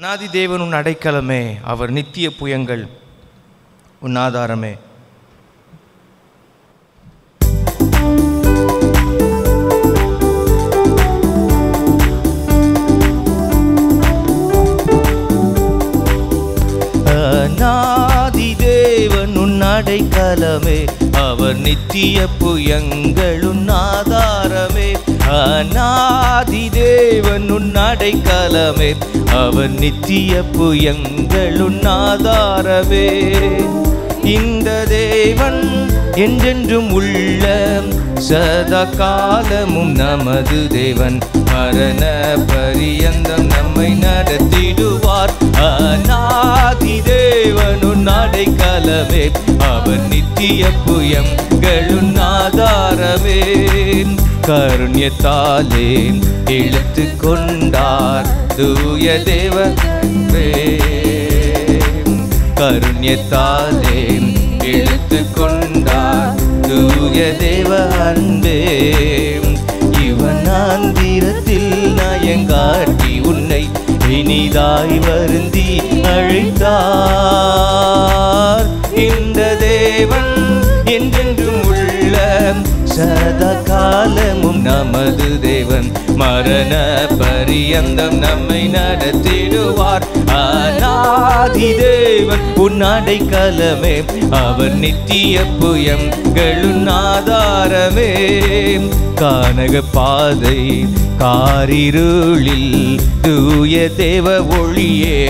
அனாதி தேவன் உன் அடைக்கலமே அவர் நித்திய புயங்கள் உன் ஆதாரமே அநாதி தேவன் உன் அடைக்கலமே அவர் நித்திய புயங்களுன் ஆதாரமே அநாதி தேவன் உன் அடைக்கலமே அவர் நித்திய புயங்களுன் ஆதாரமே இந்த தேவன் என்றென்றும் உள்ள சதா காலமும் நமது தேவன் மரண பரியந்தம் நம்மை நடத்திடுவார் அநாதி தேவனுன் அடைக்கலமே அவர் நித்திய புயங்களுன் ஆதாரமே கருண்யத்தாலே இழுத்து கொண்டார் தூய தேவ கருண்யத்தாலே இழுத்து கொண்டார் தூய தேவ அன்பே இவன் ஆந்திரத்தில் நயங்காட்டி உன்னை இனிதாய் வருந்தி அழைத்தார் இந்த தேவன் என்றென்றும் உள்ள சதா காலமும் நமது தேவன் மரண பரியந்தம் நம்மை நடத்திடுவார் அநாதி தேவன் உன் அடைக்கலமே அவர் நித்திய புயங்களுன் ஆதாரமே கானக பாதை காரிருளில் தூய தேவ ஒளியே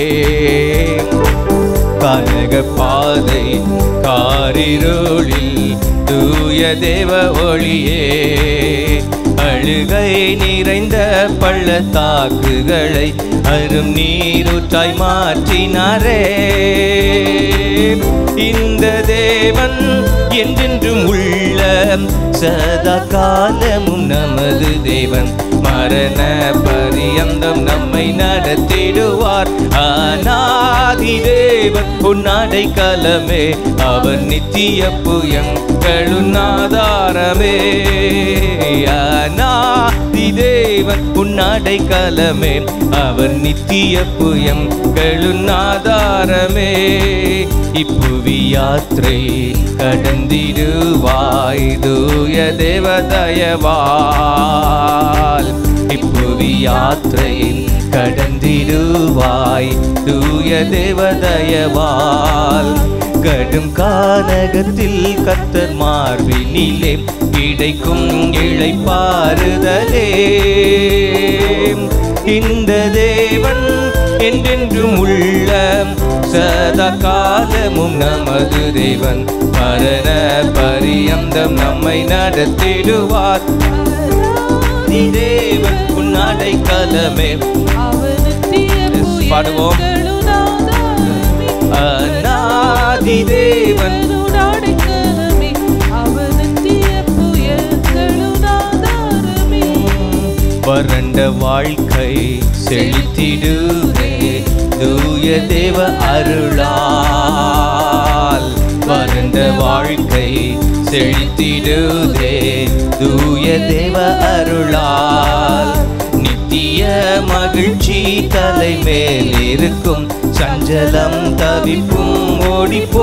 கனக பாதை காரிருளில் தூய தேவ ஒளியே அழுகை நிறைந்த பள்ளத்தாக்குகளை அரும் நீரூற்றாய் மாற்றினாரே இந்த தேவன் என்றென்றும் உள்ள சதா காலமும் நமது தேவன் மரண பரியந்தம் நம்மை நடத்திடுவார் அநாதி தேவன் உன்னாடை கலமே அவர் நித்திய புயங்களுன் ஆதாரமே அநாதி தேவன் உன்னாடை கலமே அவர் நித்திய புயங்களுன் ஆதாரமே இப்புவி யாத்திரை கடந்திடுவாய் தூய தேவதயவால் இப்புவி யாத்திரை கடந்திடுவாய் தூய தேவதயவால் கடும் கானகத்தில் கத்தர் மார்பினிலே கிடைக்கும் இழைப்பாறுதலே இந்த தேவன் என்றென்றும் உள்ள சதா காலமும் நமது தேவன் மரண பரியந்தம் நம்மை நடத்திடுவார் நீ தேவன் உன்னாடை கலமே Yes, பாடுவோம். அநாதி தேவன் வறண்ட வாழ்க்கை செழித்திடுவே தூய தேவ அருளால் வறண்ட வாழ்க்கை செழித்திடுதே தூய தேவ அருளால் நித்திய மகிழ்ச்சி தலைமேல் இருக்கும் சஞ்சலம் தவிப்பும் ஓடிப்போ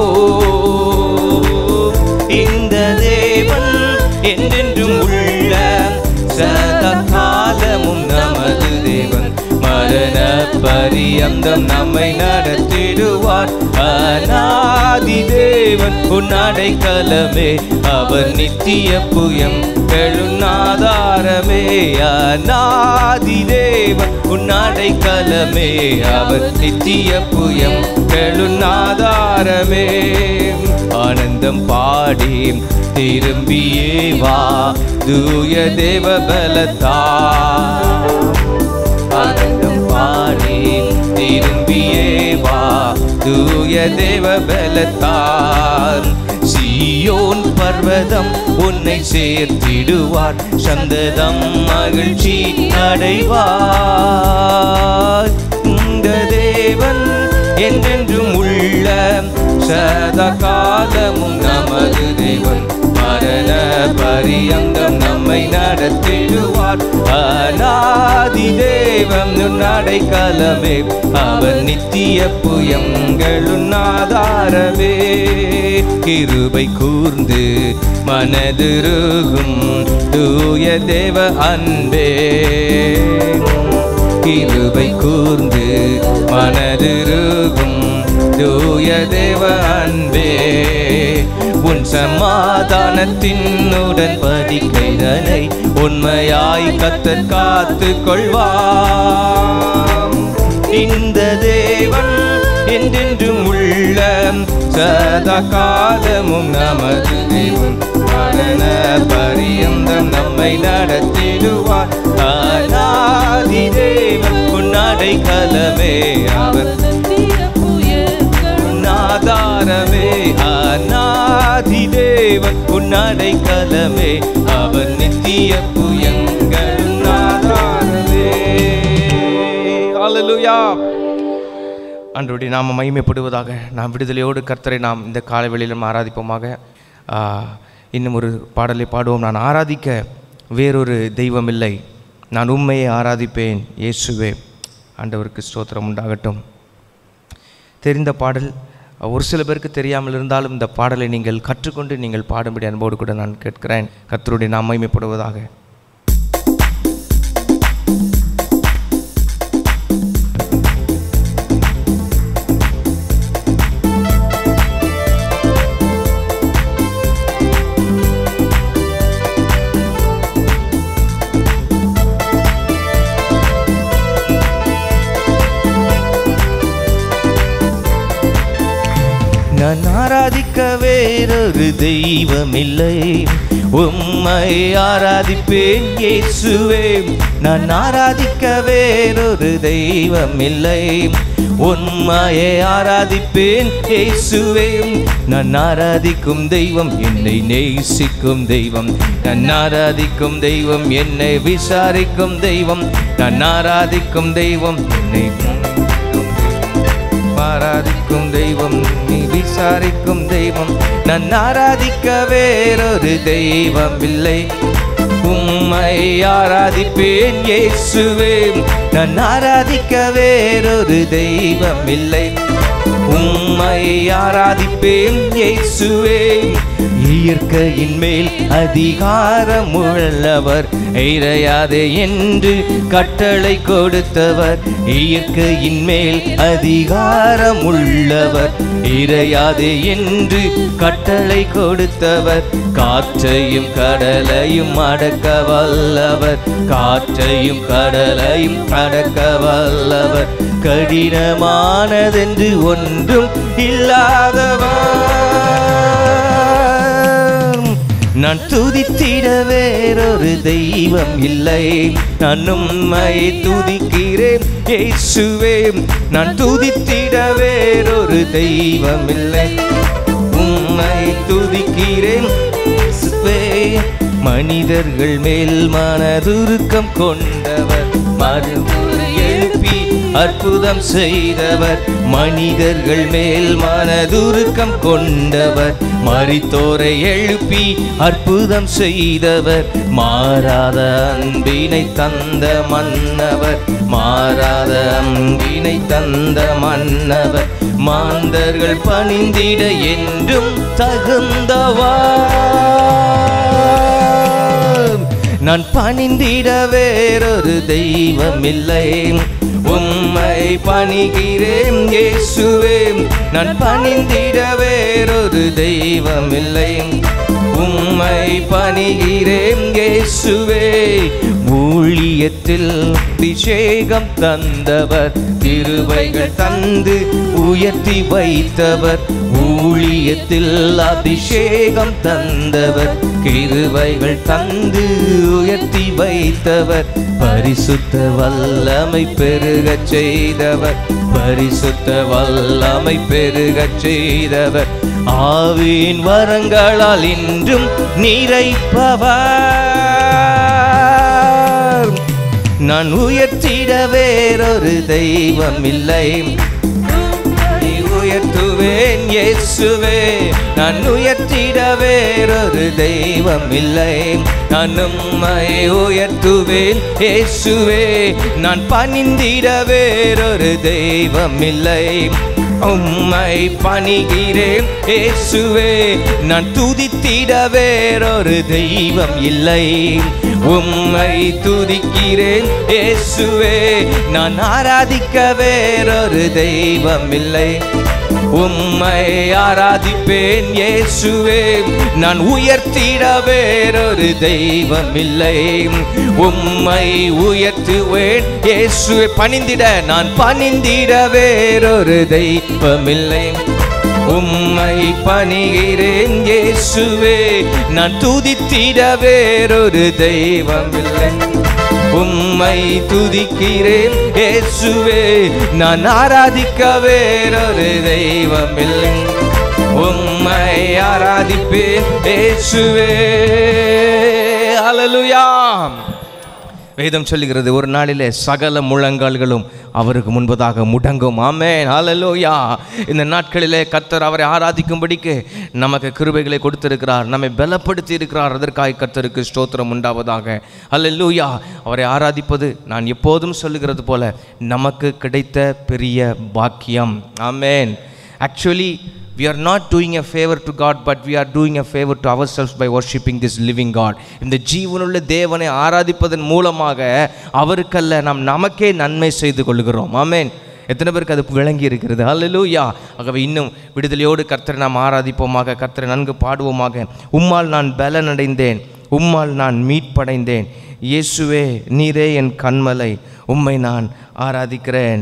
இந்த தேவன் என்றென்றும் உள்ள சதா காலமும் நமது தேவன் மரண பரியந்தம் நம்மை நடத்திடுவார் அநாதி தேவன் உன்னடை கலமே அவர் நித்திய புயம் ஆதாரமே அநாதி தேவன் உன்னடை கலமே அவர் நித்திய புயம் ஆதாரமே ஆனந்தம் பாடி திரும்பியே வா தூய தேவ பலத்தா ஆனந்தம் பாடி திரும்பியே வா தூய தேவ பலத்தான் சீயோன் பர்வதம் உன்னை சேர்த்திடுவார் சந்ததம் மகிழ்ச்சி அடைவார் இந்த தேவன் என்றென்றும் உள்ள சதா காலமும் நமது தேவன் மரண மரண பரியந்தம் நம்மை நடத்திடுவார் அநாதி தேவம் நடைக்கலமே அவர் நித்திய புயங்களும் ஆதாரமே கிருபை கூர்ந்து மனதுருகும் தூய தேவ அன்பே கிருபை கூர்ந்து மனதுருகும் தூய தேவ அன்பே உன் சமாதானத்தின் உடன்படிக்கைதனை உண்மையாய் கத்தர் காத்து கொள்வாம் இந்த தேவன் என்றென்றும் உள்ள சதா காலமும் நமது தேவன் மரண பரியந்தம் நம்மை நடத்திடுவார் அநாதி தேவன் உன்னடை கலமே அவர் உன்னாதாரமே அநாதி தேவன் உன்னடை கலமே அவர் நித்திய புயங்கள் உன்னாதாரமே ஹalleluya அன்றுடைய நாம மகிமைப்படுவதாக நாம் விடுதலையோடு கர்த்தரை நாம் இந்த காலவெளியிலும் ஆராதிப்போமாக ஆ, இன்னும் ஒரு பாடலை பாடுவோம் நான் ஆராதிக்க வேறொரு தெய்வம் இல்லை நான் உண்மையை ஆராதிப்பேன் இயேசுவே ஆண்டவருக்கு ஸ்தோத்திரம் உண்டாகட்டும் தெரிந்த பாடல் ஒரு சில பேருக்கு தெரியாமல் இருந்தாலும் இந்த பாடலை நீங்கள் கற்றுக்கொண்டு நீங்கள் பாடும்படி அன்போடு கூட நான் கேட்கிறேன் கர்த்தருடைய நாம் மகிமைப்படுவதாக நான் ஆராதிக்க வேறொரு தெய்வமில்லை உம்மை ஆராதிப்பேன் இயேசுவே நான் ஆராதிக்க வேறொரு தெய்வமில்லை உண்மையை ஆராதிப்பேன் இயேசுவே நான் ஆராதிக்கும் தெய்வம் என்னை நேசிக்கும் தெய்வம் நான் ஆராதிக்கும் தெய்வம் என்னை விசாரிக்கும் தெய்வம் நான் ஆராதிக்கும் தெய்வம் என்னை ஆராதிக்கும் தெய்வம் நீ விசாரிக்கும் தெய்வம் நான் ஆராதிக்க வேறொரு தெய்வம் இல்லை உம்மை ஆராதிப்பேன் இயேசுவே நான் ஆராதிக்க வேறொரு தெய்வம் இல்லை உம்மை ஆராதிப்பேன் இயேசுவே இயற்கையின் மேல் அதிகாரம் உள்ளவர் இறையாதே என்று கட்டளை கொடுத்தவர் இயற்கையின் மேல் அதிகாரம் உள்ளவர் இறையாதே என்று கட்டளை கொடுத்தவர் காற்றையும் கடலையும் அடக்க வல்லவர் காற்றையும் கடலையும் அடக்க வல்லவர் கடினமானதென்று ஒன்றும் இல்லாதவர் நான் துதித்திட வேறொரு தெய்வம் இல்லை நான் உம்மை துதிக்கிறேன் இயேசுவே நான் துதித்திட வேறொரு தெய்வம் இல்லை உம்மை துதிக்கிறேன் இயேசுவே மனிதர்கள் மேல் மனதுருக்கம் கொண்டவர் மறுமுறை எழுப்பி அற்புதம் செய்தவர் மனிதர்கள் மேல் மனதுருக்கம் கொண்டவர் மரித்தோரை எழுப்பி அற்புதம் செய்தவர் மாறாத அன்பினை தந்த மன்னவர் மாறாத அன்பினை தந்த மன்னவர் மாந்தர்கள் பணிந்திட என்றும் தகுந்தவர் நான் பணிந்திட வேறொரு தெய்வம் இல்லை உம்மை பணிகிறேன் இயேசுவே நான் பணிந்திட வேறொரு தெய்வம் இல்லை உம்மை பணிகிறேன் இயேசுவே ஊழியத்தில் அபிஷேகம் தந்தவர் திருவைகள் தந்து உயர்த்தி வைத்தவர் ஊழியத்தில் அபிஷேகம் தந்தவர் கிருவைகள் தந்து உயர்த்தி வைத்தவர் பரிசுத்த வல்லமை பெருகச் செய்தவர் பரிசுத்த வல்லமை பெருகச் செய்தவர் ஆவியின் வரங்களால் இன்றும் நிறைப்பவர் நான் உயர்த்திட வேறொரு தெய்வம் இல்லை நீ உயர்த்துவேன் உயர்த்துவேன் இயேசுவே நான் உயர்த்திட வேறொரு தெய்வம் இல்லை நான் உம்மை உயர்த்துவேன் இயேசுவே நான் பணிந்திட வேறொரு தெய்வம் இல்லை உம்மை பணிகிறேன் இயேசுவே நான் துதித்திட வேறொரு தெய்வம் இல்லை உம்மை துதிக்கிறேன் இயேசுவே நான் ஆராதிக்க வேறொரு தெய்வம் இல்லை உம்மை ஆராதிப்பேன் இயேசுவே நான் உயர்த்திட வேறொரு தெய்வம் இல்லை உம்மை உயர்த்துவேன் இயேசுவே பணிந்திட நான் பணிந்திட வேறொரு தெய்வம் இல்லை உம்மை பணிகிறேன் இயேசுவே நான் துதித்திட வேறொரு தெய்வம் இல்லை உம்மை துதிக்கிறேன் இயேசுவே நான் ஆராதிக்க வேறொரு தெய்வம் இல்லை உம்மை ஆராதிப்பேன் இயேசுவே ஹalleluya வேதம் சொல்லுகிறது ஒரு நாளிலே சகல முழங்கால்களும் அவருக்கு முன்பதாக முடங்கும் ஆமென் ஹalleluya இந்த நாட்களிலே கர்த்தர் அவரை ஆராதிக்கும்படிக்கு நமக்கு கிருபைகளை கொடுத்திருக்கிறார் நம்மை பலப்படுத்தி இருக்கிறார் அதற்காக கர்த்தருக்கு ஸ்தோத்திரம் உண்டாவதாக ஹalleluya அவரை ஆராதிப்பது நான் எப்போதும் சொல்லுகிறது போல நமக்கு கிடைத்த பெரிய பாக்கியம் amen actually we are not doing a favor to God but we are doing a favor to ourselves by worshiping this living God இந்த ஜீவனுள்ள தேவனை ஆராதிப்பதன் மூலமாக அவருக்கல்ல நாம் நமக்கே நன்மை செய்து கொள்கிறோம் ஆமென் எத்தனை பேருக்கு அது விளங்கி இருக்கிறது அல்லூயா ஆகவே இன்னும் விடுதலையோடு கர்த்தரை நாம் ஆராதிப்போமாக கர்த்தரை நன்கு பாடுவோமாக உம்மால் நான் பலனடைந்தேன் உம்மால் நான் மீட்படைந்தேன் இயேசுவே நீரே என் கண்மலை உம்மை நான் ஆராதிக்கிறேன்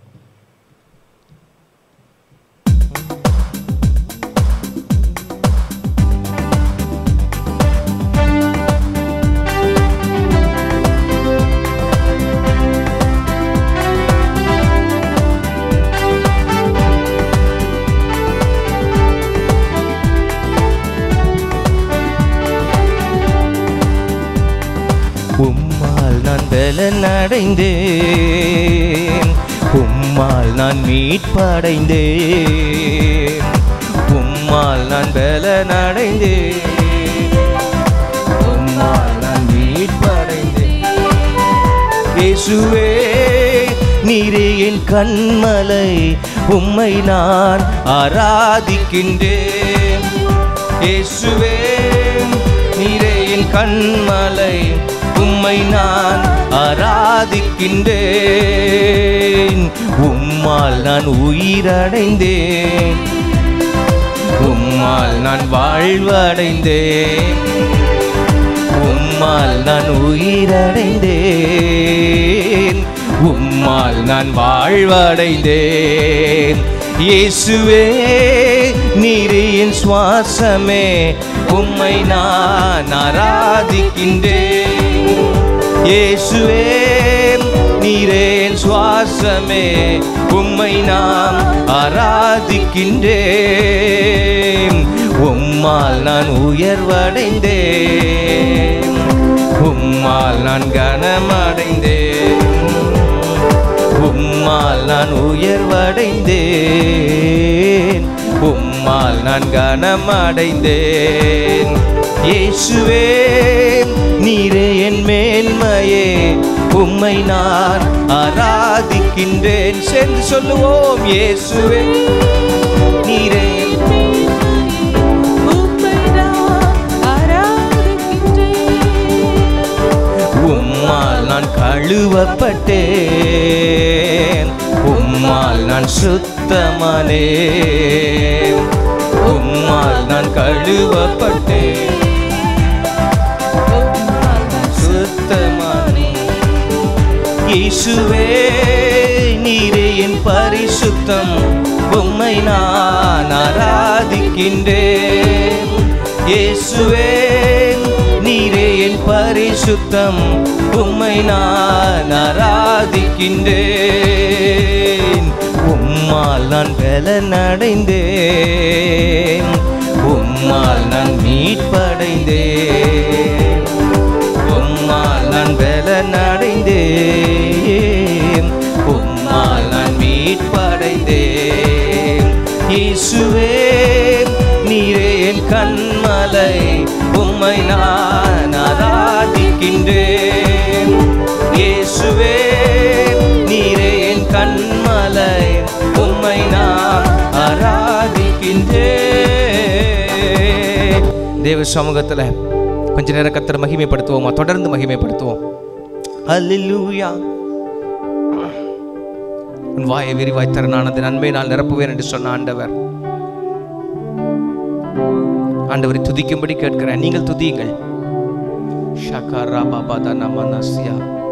உம்மால் நான் பலன் அடைந்தேன் உம்மால் நான் மீட்படைந்தேன் உம்மால் நான் பலன் அடைந்தேன் உம்மால் நான் மீட்படைந்தேன் இயேசுவே நீரே என் கண்மலை உம்மை நான் ஆராதிக்கின்றேன் இயேசுவே நீரே என் கண்மலை உம்மை நான் ஆராதிக்கின்றேன் உம்மால் நான் உயிரடைந்தேன் உம்மால் நான் வாழ்வடைந்தேன் உம்மால் நான் உயிரடைந்தேன் உம்மால் நான் வாழ்வடைந்தேன் இயேசுவே நீரே என் சுவாசமே உம்மை நான் ஆராதிக்கின்றேன் இயேசுவே நீரே என் சுவாசமே உம்மை நான் ஆராதிக்கின்றேன் உம்மால் நான் உயர்வடைந்தேன் உம்மால் நான் கனமடைந்தேன் உம்மால் நான் உயர்வடைந்தேன் உம்மால் நான் கனமடைந்தேன் இயேசுவே நீரே என் மேன்மையே உம்மை நான் ஆராதிக்கின்றேன் சென்று சொல்லுவோம் இயேசுவே நீரே என் உம்மை நான் ஆராதிக்கின்றேன். உம்மால் நான் கழுவப்பட்டேன் உம்மால் நான் சுத்தமானேன் உம்மால் நான் கழுவப்பட்டேன் உம்மால் நான் சுத்தமானேன் இயேசுவே நீரே என் பரிசுத்தம் உம்மை நான் ஆராதிக்கின்றேன் இயேசுவே நீரே என் பரிசுத்தம் உம்மை நான் ஆராதிக்கின்றேன் உம்மால் நான் பலன் அடைந்தேன் உம்மால் நான் மீட்படைந்தேன் உம்மால் நான் பலன் அடைந்தேன் உம்மால் நான் மீட்படைந்தேன் கண்மலை உம்மை நான் ஆராதிக்கின்றேன் இயேசுவே நீரே என் கண்மலை உம்மை நான் ஆராதிக்கின்றேன் தேவ சமூகத்துல கொஞ்ச நேரம் கத்தரை மகிமைப்படுத்துவோமா தொடர்ந்து மகிமைப்படுத்துவோம் அல்லேலூயா உன் வாயை விரிவாய் தரனானது நன்மை நான் நிரப்புவேன் என்று சொன்ன ஆண்டவர் ஆண்டவரை துதிக்கும்படி கேட்கிறேன் நீங்கள் துதியுங்கள் ஷகரா பாபா தனம நஸ்யா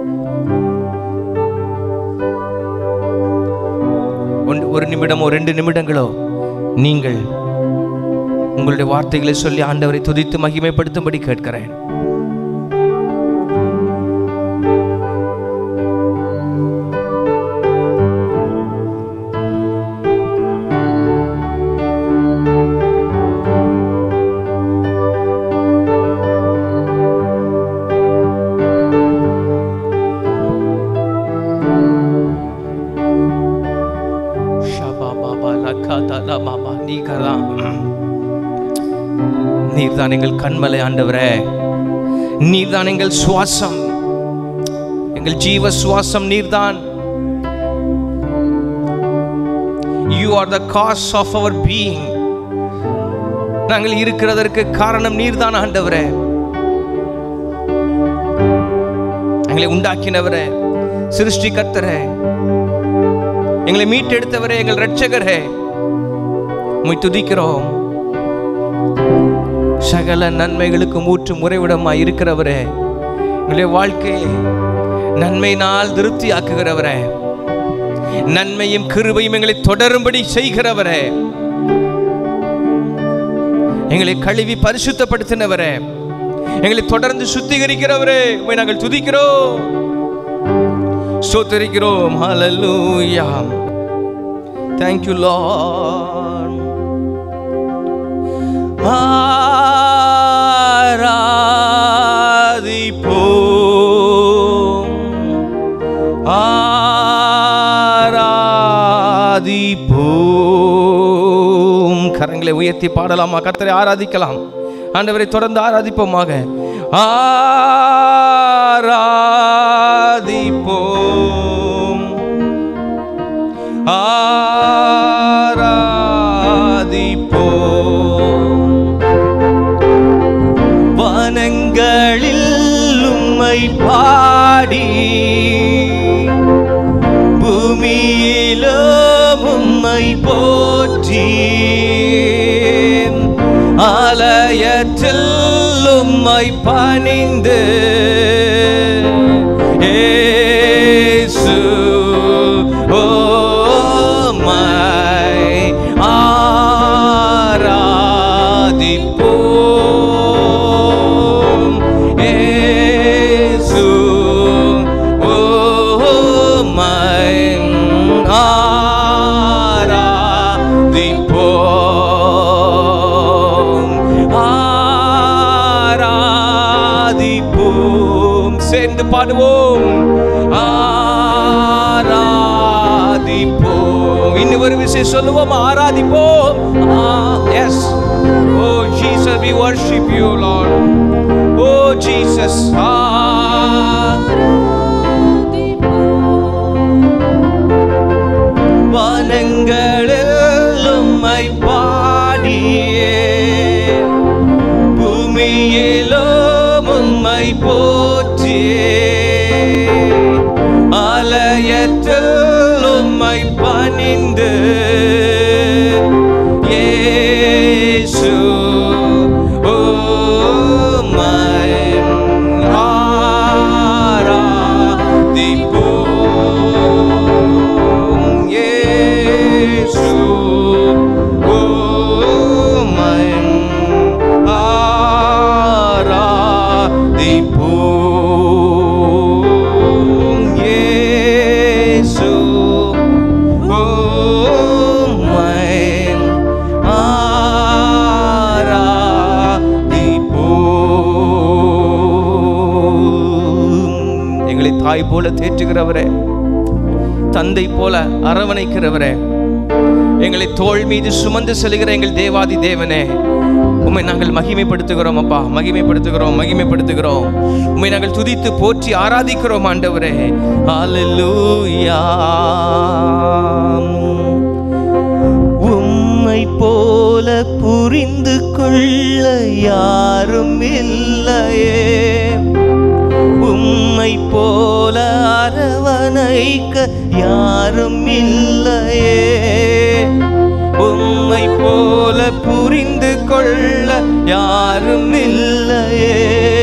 ஒன்று- ஒரு நிமிடமோ ரெண்டு நிமிடங்களோ நீங்கள் உங்களுடைய வார்த்தைகளை சொல்லி ஆண்டவரை துதித்து மகிமைப்படுத்தும்படி கேட்கிறேன் ஷபாபாபா லக்காதா லபாபா நீகரா. நீர்தான் எங்கள் கண்மலை ஆண்டவரே நீர்தான் எங்கள் சுவாசம் எங்கள் ஜீவ சுவாசம் நீர்தான் you are the cause of our being நாங்கள் இருக்கிறதற்கு காரணம் நீர்தான் ஆண்டவரே எங்களை உண்டாக்கினவரே சிருஷ்டிகர்த்தரே எங்களை மீட்டெடுத்தவரே எங்கள் ரட்சகரே உம்மை துதிக்கிறோம் சகல நன்மைகளுக்கு மூற்று முறைவிடமாய் இருக்கிறவரே எங்களுடைய வாழ்க்கையை நன்மையினால் திருப்தி ஆக்குகிறவரே நன்மையும் கிருபையும் எங்களை தொடரும்படி செய்கிறவரே எங்களை கழுவி பரிசுத்தப்படுத்தினவரே எங்களை தொடர்ந்து சுத்திகரிக்கிறவரே உம்மை நாங்கள் துதிக்கிறோம் ஸ்தோத்தரிக்கிறோம் ஹalleluya thank you lord ஆராதிப்போம் ஆராதிப்போம் கரங்களை உயர்த்தி பாடலாமா கர்த்தரை ஆராதிக்கலாம் ஆண்டவரை தொடர்ந்து ஆராதிப்போமாக ஆராதிப்போம் ஆராதிப்போம் வனங்களில் உம்மை பாடி பூமியிலோ உம்மை போற்றி ஆலயத்தில் உம்மை பணிந்து ஏசு ஓமை ஆராதிப்போம் ஏசு ஓமை ஆராதிப்போம் ஆராதிப்போம் சேர்ந்து பாடுவோம் ஆராதிப்போம் இன்னும் ஒரு விஷயம் சொல்லுவோம் ஆராதிப்போம் yes oh Jesus we worship you lord oh Jesus ஆ வானங்களில் உம்மை பாடியே பூமியிலும் உம்மை போற்றியே ஆலயத்தில் உம்மை பணிந்து இயேசு உம்மை ஆராதிப்போம் இயேசு உம்மை ஆராதிப்போம் இயேசு உம்மை ஆராதிப்போம் எங்களை தாய் போல தேற்றுகிறவரே தந்தை போல அரவணைக்கிறவரே எங்களை தோள் மீது சுமந்து செல்கிற எங்கள் தேவாதி தேவனே உம்மை நாங்கள் மகிமைப்படுத்துகிறோம் அப்பா மகிமைப்படுத்துகிறோம் மகிமைப்படுத்துகிறோம் உம்மை நாங்கள் துதித்து போற்றி ஆராதிக்கிறோம் ஆண்டவரே ஹalleluya உம்மை போல புரிந்து கொள்ள யாரும் இல்லையே உம்மை போல அரவணைக்க யாரும் இல்லையே உம்மை போல புரிந்து கொள்ள யாரும் இல்லையே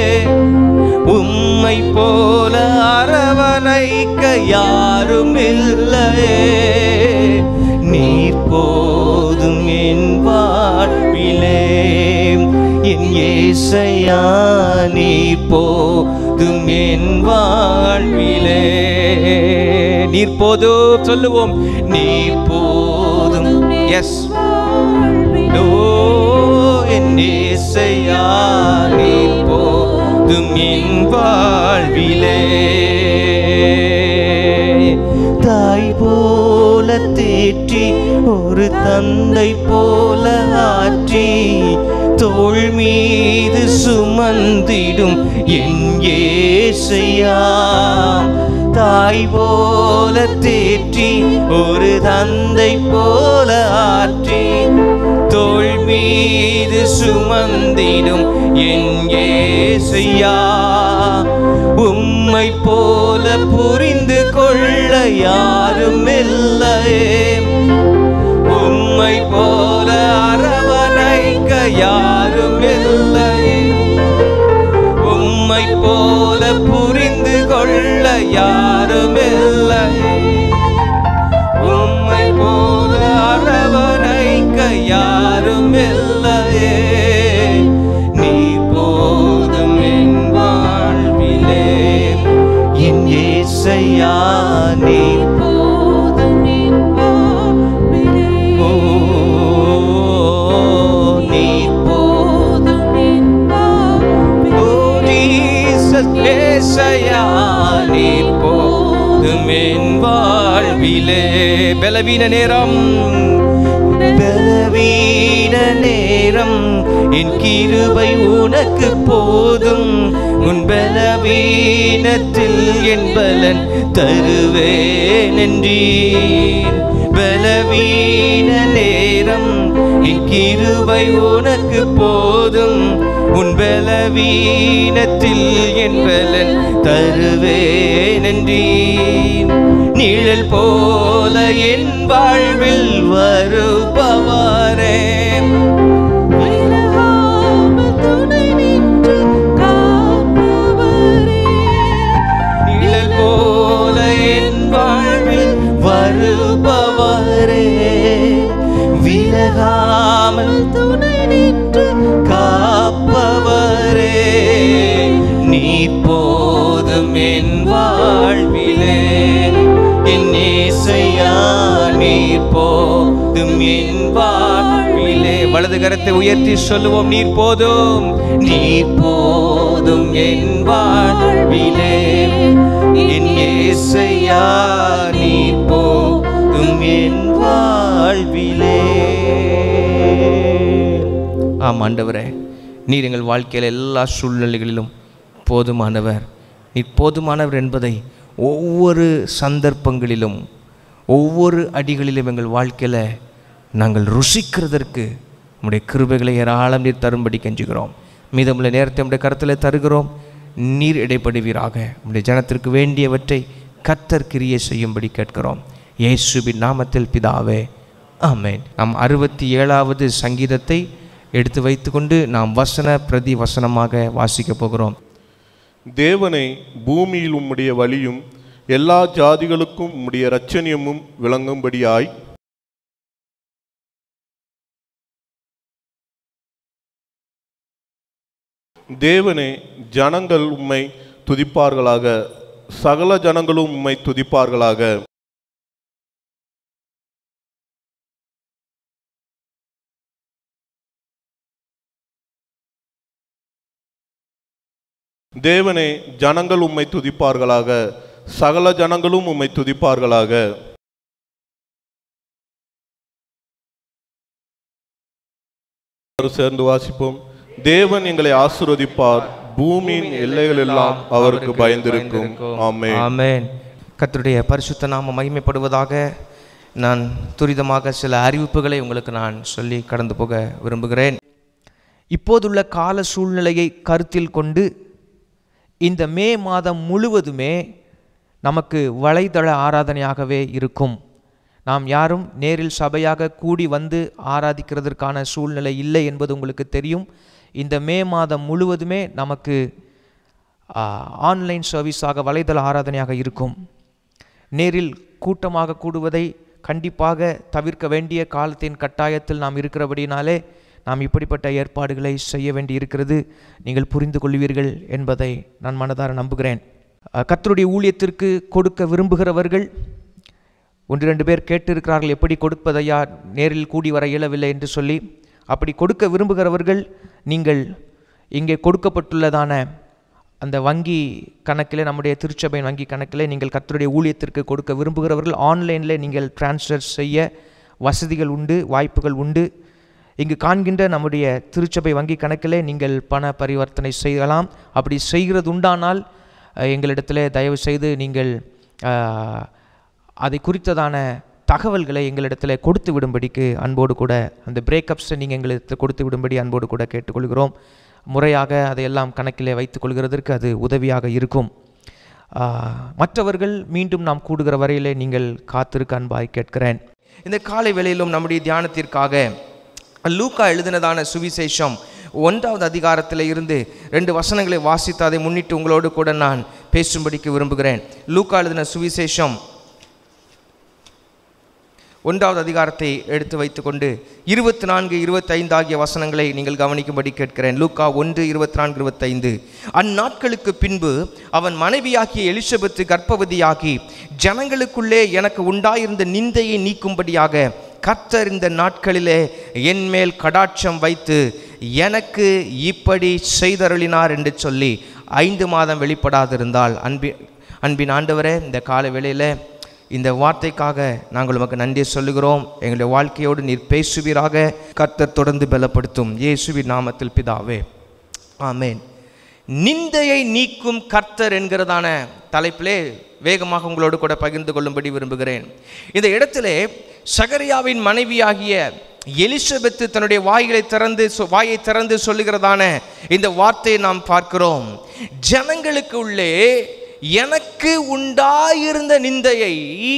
உம்மை போல அரவணைக்க யாரும் இல்லையே நீர் போதும் என் வாழ்விலே என் ஏசையா நீர் போதும் என் வாழ்விலே நீர் போதும் சொல்லுவோம் நீர் போதும் எஸ் ஓ என் ஏசையா நீர் போதும் என் வாழ்விலே தாய் போல தேற்றி ஒரு தந்தை போல ஆற்றி தோள் மீது சுமந்திடும் என் ஏசையா தாய் போல தேற்றி ஒரு தந்தை போல ஆற்றி தோள் மீது சுமந்திடும் என் ஏசையா உம்மை போல புரிந்து கொள்ள யாரும் இல்லையே உம்மை போல அரவணைக்க யாரும் இல்லையே உம்மை போல புரிந்து கொள்ள யாரும் இல்லையே உம்மை போல அரவணைக்க யாரும் இல்லையே நீ போதும் என் வாழ்விலே என் ஏசையா நீ ஓ நீ ஓ ஜீசஸ் ஏசையா நீ போதும் என் வாழ்விலே பலவீன நேரம் பலவீன நேரம் என் கிருபை உனக்கு போதும் உன் பலவீனத்தில் என் பலன் தருவேன் என்றீர் பலவீன நேரம் என் கிருபை உனக்கு போதும் உன் பலவீனத்தில் என் பலன் தருவேன் என்றீர் நிழல் போல என் வாழ்வில் வருபவரே நிழல் போல என் வாழ்வில் வருபவரே விலகாமல் காப்பவரே நீ போதும் என் வாழ்விலே என் இசையா நீ போதும் என் வாழ்விலே வலது கரத்தை உயர்த்தி சொல்லுவோம் நீர் போதும் நீர் போதும் என் வாழ்விலே என் இசையா நீ போதும் என் வாழ்விலே ஆம் ஆண்டவரே நீர் எங்கள் வாழ்க்கையில் எல்லா சூழ்நிலைகளிலும் போதுமானவர் நீர் போதுமானவர் என்பதை ஒவ்வொரு சந்தர்ப்பங்களிலும் ஒவ்வொரு அடிகளிலும் எங்கள் வாழ்க்கையில் நாங்கள் ருசிக்கிறதற்கு உம்முடைய கிருபைகளை ஏராளம் நீர் தரும்படி கெஞ்சுகிறோம் மீதமுள்ள நேரத்தை உம்முடைய கருத்தில் தருகிறோம் நீர் இடைப்படுவீராக உம்முடைய ஜனத்திற்கு வேண்டியவற்றை கத்தர் கிரியை செய்யும்படி கேட்கிறோம் இயேசுவின் நாமத்தில் பிதாவே ஆமென் நாம் அறுபத்தி ஏழாவது சங்கீதத்தை எடுத்து வைத்துக்கொண்டு நாம் வசன பிரதி வசனமாக வாசிக்கப் போகிறோம் தேவனை பூமியில் உம்முடைய வழியும் எல்லா ஜாதிகளுக்கும் உம்முடைய இரட்சணியமும் விளங்கும்படியாய் தேவனே ஜனங்கள் உம்மை துதிப்பார்களாக சகல ஜனங்களும் உம்மை துதிப்பார்களாக தேவனே ஜனங்கள் உம்மை துதிப்பார்களாக சகல ஜனங்களும் உம்மை துதிப்பார்களாக எல்லாரும் சேர்ந்து வாசிப்போம் தேவன் எங்களை ஆசீர்வதிப்பார் பூமியின் எல்லைகள் எல்லாம் அவருக்கு பயந்திருக்கும் ஆமென் ஆமென் கர்த்தருடைய பரிசுத்த நாம மகிமைப்படுவதாக நான் துரிதமாக சில அறிவிப்புகளை உங்களுக்கு நான் சொல்லி கடந்து போக விரும்புகிறேன் இப்போதுள்ள கால சூழ்நிலையை கருத்தில் கொண்டு இந்த மே மாதம் முழுவதுமே நமக்கு வலைதள ஆராதனையாகவே இருக்கும் நாம் யாரும் நேரில் சபையாக கூடி வந்து ஆராதிக்கிறதற்கான சூழ்நிலை இல்லை என்பது உங்களுக்கு தெரியும் இந்த மே மாதம் முழுவதுமே நமக்கு ஆன்லைன் சர்வீஸாக வலைதள ஆராதனையாக இருக்கும் நேரில் கூட்டமாக கூடுவதை கண்டிப்பாக தவிர்க்க வேண்டிய காலத்தின் கட்டாயத்தில் நாம் இருக்கிறபடினாலே நாம் இப்படிப்பட்ட ஏற்பாடுகளை செய்ய வேண்டி இருக்கிறது நீங்கள் புரிந்து கொள்வீர்கள் என்பதை நான் மனதார நம்புகிறேன் அஹ், கர்த்தருடைய ஊழியத்திற்கு கொடுக்க விரும்புகிறவர்கள் ஒன்று ரெண்டு பேர் கேட்டிருக்கிறார்கள் எப்படி கொடுப்பதையா நேரில் கூடி வர இயலவில்லை என்று சொல்லி அப்படி கொடுக்க விரும்புகிறவர்கள் நீங்கள் இங்கே கொடுக்கப்பட்டுள்ளதான அந்த வங்கி கணக்கில் நம்முடைய திருச்சபையின் வங்கி கணக்கில் நீங்கள் கர்த்தருடைய ஊழியத்திற்கு கொடுக்க விரும்புகிறவர்கள் ஆன்லைனில் நீங்கள் டிரான்ஸ்ஃபர் செய்ய வசதிகள் உண்டு வாய்ப்புகள் உண்டு இங்கு காண்கின்ற நம்முடைய திருச்சபை வங்கி கணக்கிலே நீங்கள் பண பரிவர்த்தனை செய்யலாம் அப்படி செய்கிறது உண்டானால் அஹ், எங்களிடத்திலே தயவு செய்து நீங்கள் அஹ், அதை குறித்ததான தகவல்களை எங்களிடத்தில் கொடுத்து விடும்படிக்கு அன்போடு கூட அந்த பிரேக்கப்ஸை நீங்கள் எங்களுக்கு கொடுத்து விடும்படி அன்போடு கூட கேட்டுக்கொள்கிறோம் முறையாக அதையெல்லாம் கணக்கிலே வைத்துக் கொள்கிறதற்கு அது உதவியாக இருக்கும் ஆஹ், மற்றவர்கள் மீண்டும் நாம் கூடுகிற வரையிலே நீங்கள் காத்திருக்க அன்பாய் கேட்கிறேன் இந்த காலை வேளையிலும் நம்முடைய தியானத்திற்காக லூக்கா எழுதினதான சுவிசேஷம் ஒன்றாவது அதிகாரத்தில் இருந்து ரெண்டு வசனங்களை வாசித்து அதை முன்னிட்டு உங்களோடு கூட நான் பேசும்படிக்கு விரும்புகிறேன் லூக்கா எழுதின சுவிசேஷம் ஒன்றாவது அதிகாரத்தை எடுத்து வைத்துக்கொண்டு இருபத்தி நான்கு இருபத்தைந்து ஆகிய வசனங்களை நீங்கள் கவனிக்கும்படி கேட்கிறேன் லூக்கா ஒன்று இருபத்தி நான்கு இருபத்தைந்து அந்நாட்களுக்கு பின்பு அவன் மனைவியாகிய எலிசபெத்து கர்ப்பவதியாகி ஜனங்களுக்குள்ளே எனக்கு உண்டாயிருந்த நிந்தையை நீக்கும்படியாக கர்த்தர் இந்த நாட்களிலே என் மேல் கடாட்சம் வைத்து எனக்கு இப்படி செய்தருளினார் என்று சொல்லி ஐந்து மாதம் வெளிப்படாதிருந்தால் அன்பி அன்பின் ஆண்டவரே இந்த கால வேளையில் இந்த வார்த்தைக்காக நாங்கள் உமக்கு நன்றி சொல்லுகிறோம் எங்களுடைய வாழ்க்கையோடு நீர் பேசுவீராக கர்த்தர் தொடர்ந்து பலப்படுத்தும் இயேசுவின் நாமத்தில் பிதாவே ஆமென் நிந்தையை நீக்கும் கர்த்தர் என்கிறதான தலைப்பிலே வேகமாக உங்களோடு கூட பகிர்ந்து கொள்ளும்படி விரும்புகிறேன் இந்த இடத்திலே சகரியாவின் மனைவியாகிய எலிசபெத்து தன்னுடைய வாய்களை திறந்து சொ- வாயை திறந்து சொல்லுகிறதான இந்த வார்த்தையை நாம் பார்க்கிறோம் ஜனங்களுக்கு உள்ளே எனக்கு உண்டாயிருந்த நிந்தையை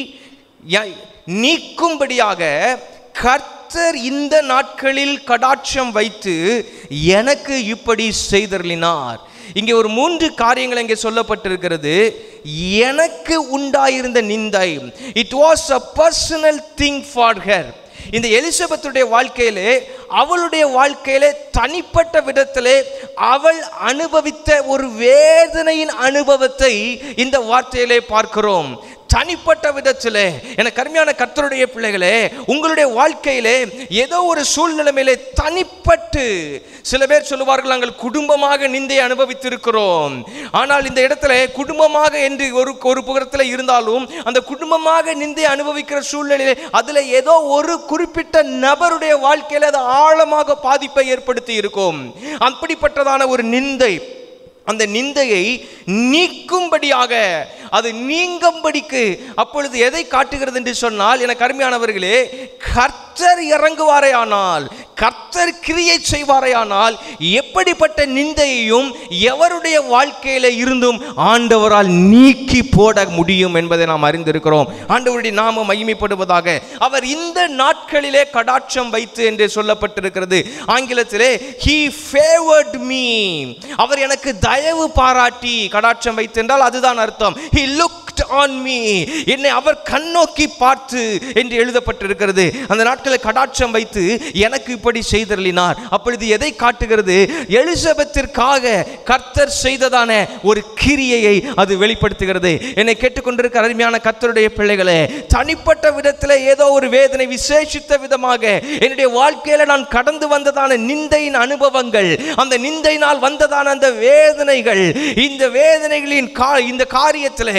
ய- நீக்கும்படியாக கர்த்தர் இந்த நாட்களில் கடாட்சம் வைத்து எனக்கு இப்படி செய்தருளினார் இங்கே ஒரு மூன்று காரியங்கள் இங்கே சொல்லப்பட்டிருக்கிறது எனக்கு உண்டாயிருந்த நிந்தை it was a personal thing for her இந்த எலிசபெத்துடைய வாழ்க்கையிலே அவளுடைய வாழ்க்கையிலே தனிப்பட்ட விதத்திலே அவள் அனுபவித்த ஒரு வேதனையின் அனுபவத்தை இந்த வார்த்தையிலே பார்க்கிறோம் தனிப்பட்ட விதத்திலே என கருமையான கர்த்தருடைய பிள்ளைகளே உங்களுடைய வாழ்க்கையிலே ஏதோ ஒரு சூழ்நிலைமையிலே தனிப்பட்டு சில பேர் சொல்லுவார்கள் நாங்கள் குடும்பமாக நிந்தை அனுபவித்திருக்கிறோம் ஆனால் இந்த இடத்துல குடும்பமாக என்று ஒரு ஒரு புகரத்தில் இருந்தாலும் அந்த குடும்பமாக நிந்தை அனுபவிக்கிற சூழ்நிலையிலே அதில் ஏதோ ஒரு குறிப்பிட்ட நபருடைய வாழ்க்கையில் அது ஆழமாக பாதிப்பை ஏற்படுத்தி இருக்கும் அப்படிப்பட்டதான ஒரு நிந்தை அந்த நிந்தையை நீக்கும்படியாக அது நீங்கும்படிக்கு அப்பொழுது எதை காட்டுகிறது என்று சொன்னால் என கருமையானவர்களே கர்த்தர் இறங்குவாரே ஆனால் கர்த்தர் கிரியை செய்வாரே ஆனால் எப்படிப்பட்ட நிந்தையையும் எவருடைய வாழ்க்கையில இருந்தும் ஆண்டவரால் நீக்கி போட முடியும் என்பதை நாம் அறிந்திருக்கிறோம் ஆண்டவருடைய நாம மகிமைப்படுவதாக அவர் இந்த நாட்களிலே கடாட்சம் வைத்து என்று சொல்லப்பட்டிருக்கிறது ஆங்கிலத்திலே he favored me அவர் எனக்கு தயவு பாராட்டி கடாட்சம் வைத்து என்றால் அதுதான் அர்த்தம் he looked on me என்னை அவர் கண்ணோக்கி பார்த்து என்று எழுதப்பட்டிருக்கிறது அந்த நாட்களில் கடாட்சம் வைத்து எனக்கு இப்படி செய்தருளினார் அப்பொழுது எதை காட்டுகிறது எலிசபெத்திற்காக கர்த்தர் செய்ததான ஒரு கிரியையை அது வெளிப்படுத்துகிறது என்னை கேட்டுக்கொண்டிருக்கிற அருமையான கர்த்தருடைய பிள்ளைகளே தனிப்பட்ட விதத்தில் ஏதோ ஒரு வேதனை விசேஷித்த விதமாக என்னுடைய வாழ்க்கையில நான் கடந்து வந்ததான நிந்தையின் அனுபவங்கள் அந்த நிந்தையினால் வந்ததான அந்த வேதனைகள் இந்த வேதனைகளின் கா இந்த காரியத்தில்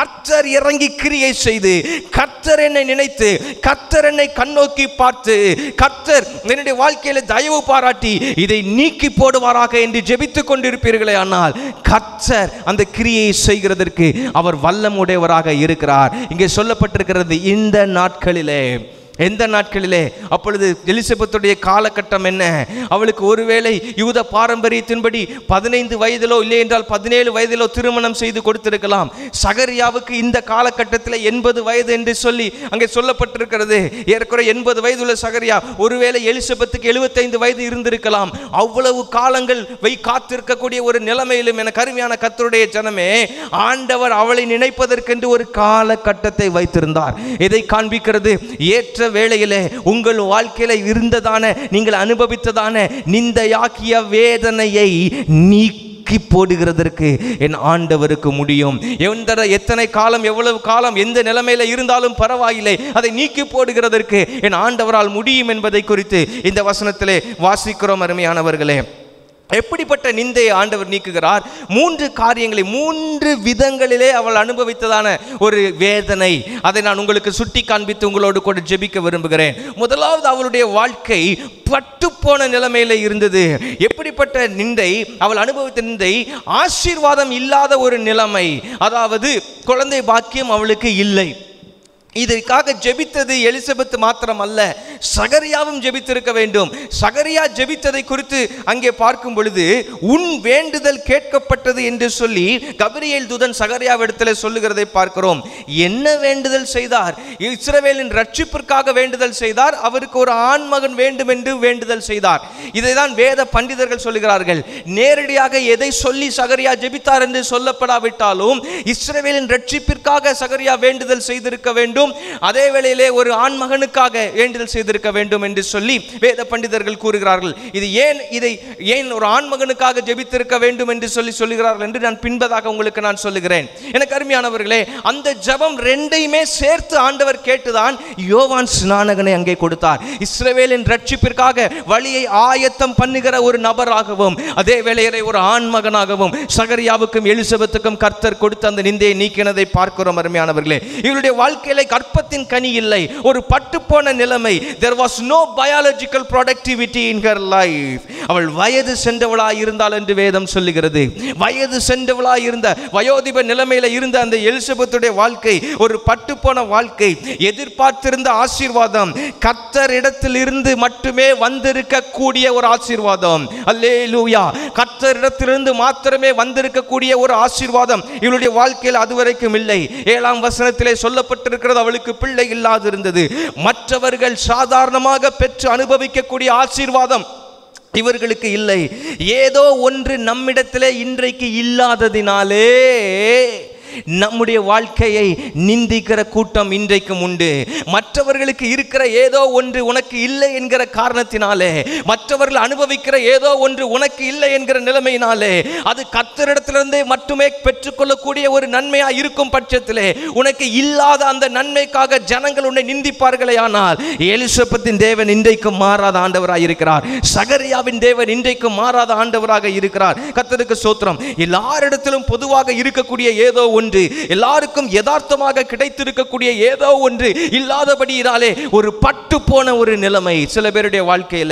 கர்த்தர் இறங்கி கிரியை செய்து கர்த்தர் என்னை நினைத்து கர்த்தர் என்னை கண்ணோக்கி பார்த்து கர்த்தர் என்னுடைய வாழ்க்கையில தயவு பாராட்டி இதை நீக்கி போடுவாராக என்று ஜெபித்துக் கொண்டிருப்பீர்களே ஆனால் கர்த்தர் அந்த கிரியை செய்கிறதற்கு அவர் வல்லமுடையவராக இருக்கிறார் இங்கே சொல்லப்பட்டிருக்கிறது இந்த நாட்களிலே எந்த நாட்களிலே அப்பொழுது எலிசபெத்துடைய காலகட்டம் என்ன அவளுக்கு ஒருவேளை யூத பாரம்பரியத்தின்படி பதினைந்து வயதிலோ இல்லை என்றால் பதினேழு வயதிலோ திருமணம் செய்து கொடுத்திருக்கலாம் சகரியாவுக்கு இந்த காலகட்டத்தில் எண்பது வயது என்று சொல்லி அங்கே சொல்லப்பட்டிருக்கிறது ஏறக்குறைய எண்பது வயதுள்ள சகரியா ஒருவேளை எலிசபெத்துக்கு எழுபத்தைந்து வயது இருந்திருக்கலாம் அவ்வளவு காலங்கள் வை காத்திருக்கக்கூடிய ஒரு நிலைமையிலும் என கருமையான கத்தருடைய ஜனமே ஆண்டவர் அவளை நினைப்பதற்கென்று ஒரு காலகட்டத்தை வைத்திருந்தார் இதை காண்பிக்கிறது ஏற்ற வேளையிலே உங்கள் வாழ்க்கையில இருந்ததான நீங்கள் அனுபவித்ததான நிந்தையாக்கிய வேதனையை நீக்கி போடுகிறதற்கு என் ஆண்டவருக்கு முடியும் எந்த எத்தனை காலம் எவ்வளவு காலம் எந்த நிலைமையில இருந்தாலும் பரவாயில்லை அதை நீக்கி போடுகிறதற்கு என் ஆண்டவரால் முடியும் என்பதை குறித்து இந்த வசனத்திலே வாசிக்கிறோம் அருமையானவர்களே எப்படிப்பட்ட நிந்தையை ஆண்டவர் நீக்குகிறார் மூன்று காரியங்களை மூன்று விதங்களிலே அவள் அனுபவித்ததான ஒரு வேதனை அதை நான் உங்களுக்கு சுட்டி காண்பித்து உங்களோடு கூட ஜெபிக்க விரும்புகிறேன் முதலாவது அவளுடைய வாழ்க்கை பட்டுப்போன நிலைமையில இருந்தது எப்படிப்பட்ட நிந்தை அவள் அனுபவித்த நிந்தை ஆசீர்வாதம் இல்லாத ஒரு நிலைமை அதாவது குழந்தை பாக்கியம் அவளுக்கு இல்லை இதற்காக ஜெபித்தது எலிசபெத் மாத்திரம் அல்ல சகரியாவும் ஜெபித்திருக்க வேண்டும் சகரியா ஜெபித்ததை குறித்து அங்கே பார்க்கும் பொழுது உன் வேண்டுதல் கேட்கப்பட்டது என்று சொல்லி கபிரியேல் தூதன் சகரியாவிடத்தில் சொல்லுகிறதை பார்க்கிறோம் என்ன வேண்டுதல் செய்தார் இஸ்ரவேலின் ரட்சிப்பிற்காக வேண்டுதல் செய்தார் அவருக்கு ஒரு ஆண் மகன் வேண்டும் என்று வேண்டுதல் செய்தார் இதைதான் வேத பண்டிதர்கள் சொல்லுகிறார்கள் நேரடியாக எதை சொல்லி சகரியா ஜெபித்தார் என்று சொல்லப்படாவிட்டாலும் இஸ்ரவேலின் ரட்சிப்பிற்காக சகரியா வேண்டுதல் செய்திருக்க வேண்டும் அதே வேளையிலே ஒரு ஆண் மகனுக்காக வேண்டுதல் செய்திருக்க வேண்டும் என்று சொல்லி வேத பண்டிதர்கள் கூறுகிறார்கள் இது ஏன் இதை ஏன் ஒரு ஆண் மகனுக்காக ஜெபித்திருக்க வேண்டும் என்று சொல்லி சொல்லுகிறார்கள் என்று நான் பின்பதாக உங்களுக்கு நான் சொல்லுகிறேன் எனக்கு அருமையானவர்களே அந்த ஜெபம் ரெண்டையுமே சேர்த்து ஆண்டவர் கேட்டுதான் யோவான் ஸ்நானகனை அங்கே கொடுத்தார் இஸ்ரவேலின் ரட்சிப்பிற்காக வழியை ஆயத்தம் பண்ணுகிற ஒரு நபராகவும் அதே வேளையிலே ஒரு ஆண் மகனாகவும் சகரியாவுக்கும் எலிசபெத்துக்கும் கர்த்தர் கொடுத்த அந்த நிந்தையை நீக்கினதை பார்க்கிறோம் அருமையானவர்களே இவருடைய வாழ்க்கையில கற்பத்தின் கனி இல்லை ஒரு பட்டுப்போன நிலைமை there was no biological productivity in her life அவள் வயது சென்றவளாய் இருந்தாள் என்று வேதம் சொல்லுகிறது வயது சென்றவளாய் இருந்த வயோதிப நிலைமையில இருந்த அந்த எலிசபெத்துடைய வாழ்க்கை ஒரு பட்டுப்போன வாழ்க்கை எதிர்பார்த்திருந்த ஆசீர்வாதம் கத்தர் இடத்தில் இருந்து மட்டுமே வந்திருக்கக்கூடிய ஒரு ஆசீர்வாதம் அல்லேலூயா கத்தர் இடத்திலிருந்து மாத்திரமே வந்திருக்கக்கூடிய ஒரு ஆசீர்வாதம் இவளுடைய வாழ்க்கையில் அதுவரைக்கும் இல்லை ஏழாம் வசனத்திலே சொல்லப்பட்டிருக்கிறது அவளுக்கு பிள்ளை இல்லாதிருந்தது மற்றவர்கள் சாதாரணமாக பெற்று அனுபவிக்கக்கூடிய ஆசீர்வாதம் இவர்களுக்கு இல்லை ஏதோ ஒன்று நம்மிடத்திலே இன்றைக்கு இல்லாததினாலே நம்முடைய வாழ்க்கையை நிந்திக்கிற கூட்டம் இன்றைக்கும் உண்டு மற்றவர்களுக்கு இருக்கிற ஏதோ ஒன்று உனக்கு இல்லை என்கிற காரணத்தினாலே மற்றவர்கள் அனுபவிக்கிற ஏதோ ஒன்று உனக்கு இல்லை என்கிற நிலைமையினாலே அது கத்தரிடத்திலிருந்தே மட்டுமே பெற்றுக்கொள்ளக்கூடிய ஒரு நன்மையா இருக்கும் பட்சத்திலே உனக்கு இல்லாத அந்த நன்மைக்காக ஜனங்கள் உன்னை நிந்திப்பார்களே ஆனால் எலிசபத்தின் தேவன் இன்றைக்கும் மாறாத ஆண்டவராக இருக்கிறார் சகரியாவின் தேவன் இன்றைக்கும் மாறாத ஆண்டவராக இருக்கிறார் கத்தருக்கு சோத்திரம் எல்லாரிடத்திலும் பொதுவாக இருக்கக்கூடிய ஏதோ ஒன்று எல்லாருக்கும் யதார்த்தமாக கிடைத்திருக்கக்கூடிய ஏதோ ஒன்று இல்லாதபடியினாலே ஒரு பட்டு போன ஒரு நிலைமை சில பேருடைய வாழ்க்கையில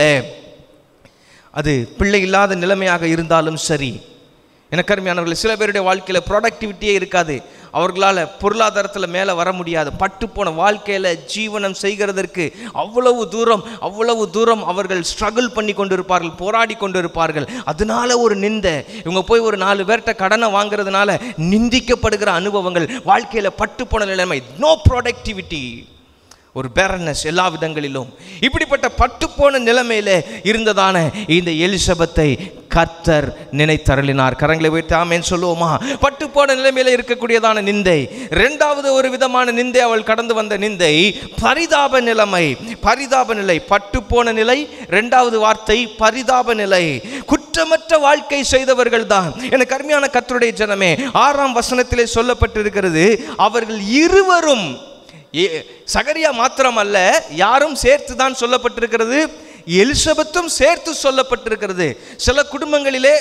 அது பிள்ளை இல்லாத நிலைமையாக இருந்தாலும் சரி எனக்கு அருமையானவர்கள் சில பேருடைய வாழ்க்கையில் ப்ரொடக்டிவிட்டியே இருக்காது அவர்களால் பொருளாதாரத்தில் மேலே வர முடியாது பட்டு போன வாழ்க்கையில் ஜீவனம் செய்கிறதற்கு அவ்வளவு தூரம் அவ்வளவு தூரம் அவர்கள் ஸ்ட்ரகிள் பண்ணி கொண்டிருப்பார்கள் போராடி கொண்டிருப்பார்கள் அதனால ஒரு நிந்தை இவங்க போய் ஒரு நாலு பேர்கிட்ட கடனை வாங்குறதுனால நிந்திக்கப்படுகிற அனுபவங்கள் வாழ்க்கையில் பட்டு போன நிலைமை நோ ப்ரொடக்டிவிட்டி ஒரு பேரனஸ் எல்லா விதங்களிலும் இப்படிப்பட்ட பட்டுப்போன நிலைமையில இருந்ததான இந்த எலிசபெத்தை கர்த்தர் நினைத்தருளினார் கரங்களை வைத்து ஆமேன் சொல்லுவோமா பட்டுப்போன நிலைமையில இருக்கக்கூடியதான நிந்தை இரண்டாவது ஒரு விதமான நிந்தை அவள் கடந்து வந்த நிந்தை பரிதாப நிலைமை பரிதாப நிலை பட்டுப்போன நிலை இரண்டாவது வார்த்தை பரிதாப நிலை குற்றமற்ற வாழ்க்கை செய்தவர்கள் தான் எனக்கு அருமையான கர்த்தருடைய ஜனமே ஆறாம் வசனத்திலே சொல்லப்பட்டிருக்கிறது அவர்கள் இருவரும் ஏ- சகரியா மாத்திரம் அல்ல யாரும் சேர்த்து தான் சொல்லப்பட்டிருக்கிறது எலிசபெத்தும் சேர்த்து சொல்லப்பட்டிருக்கிறது சில குடும்பங்களிலே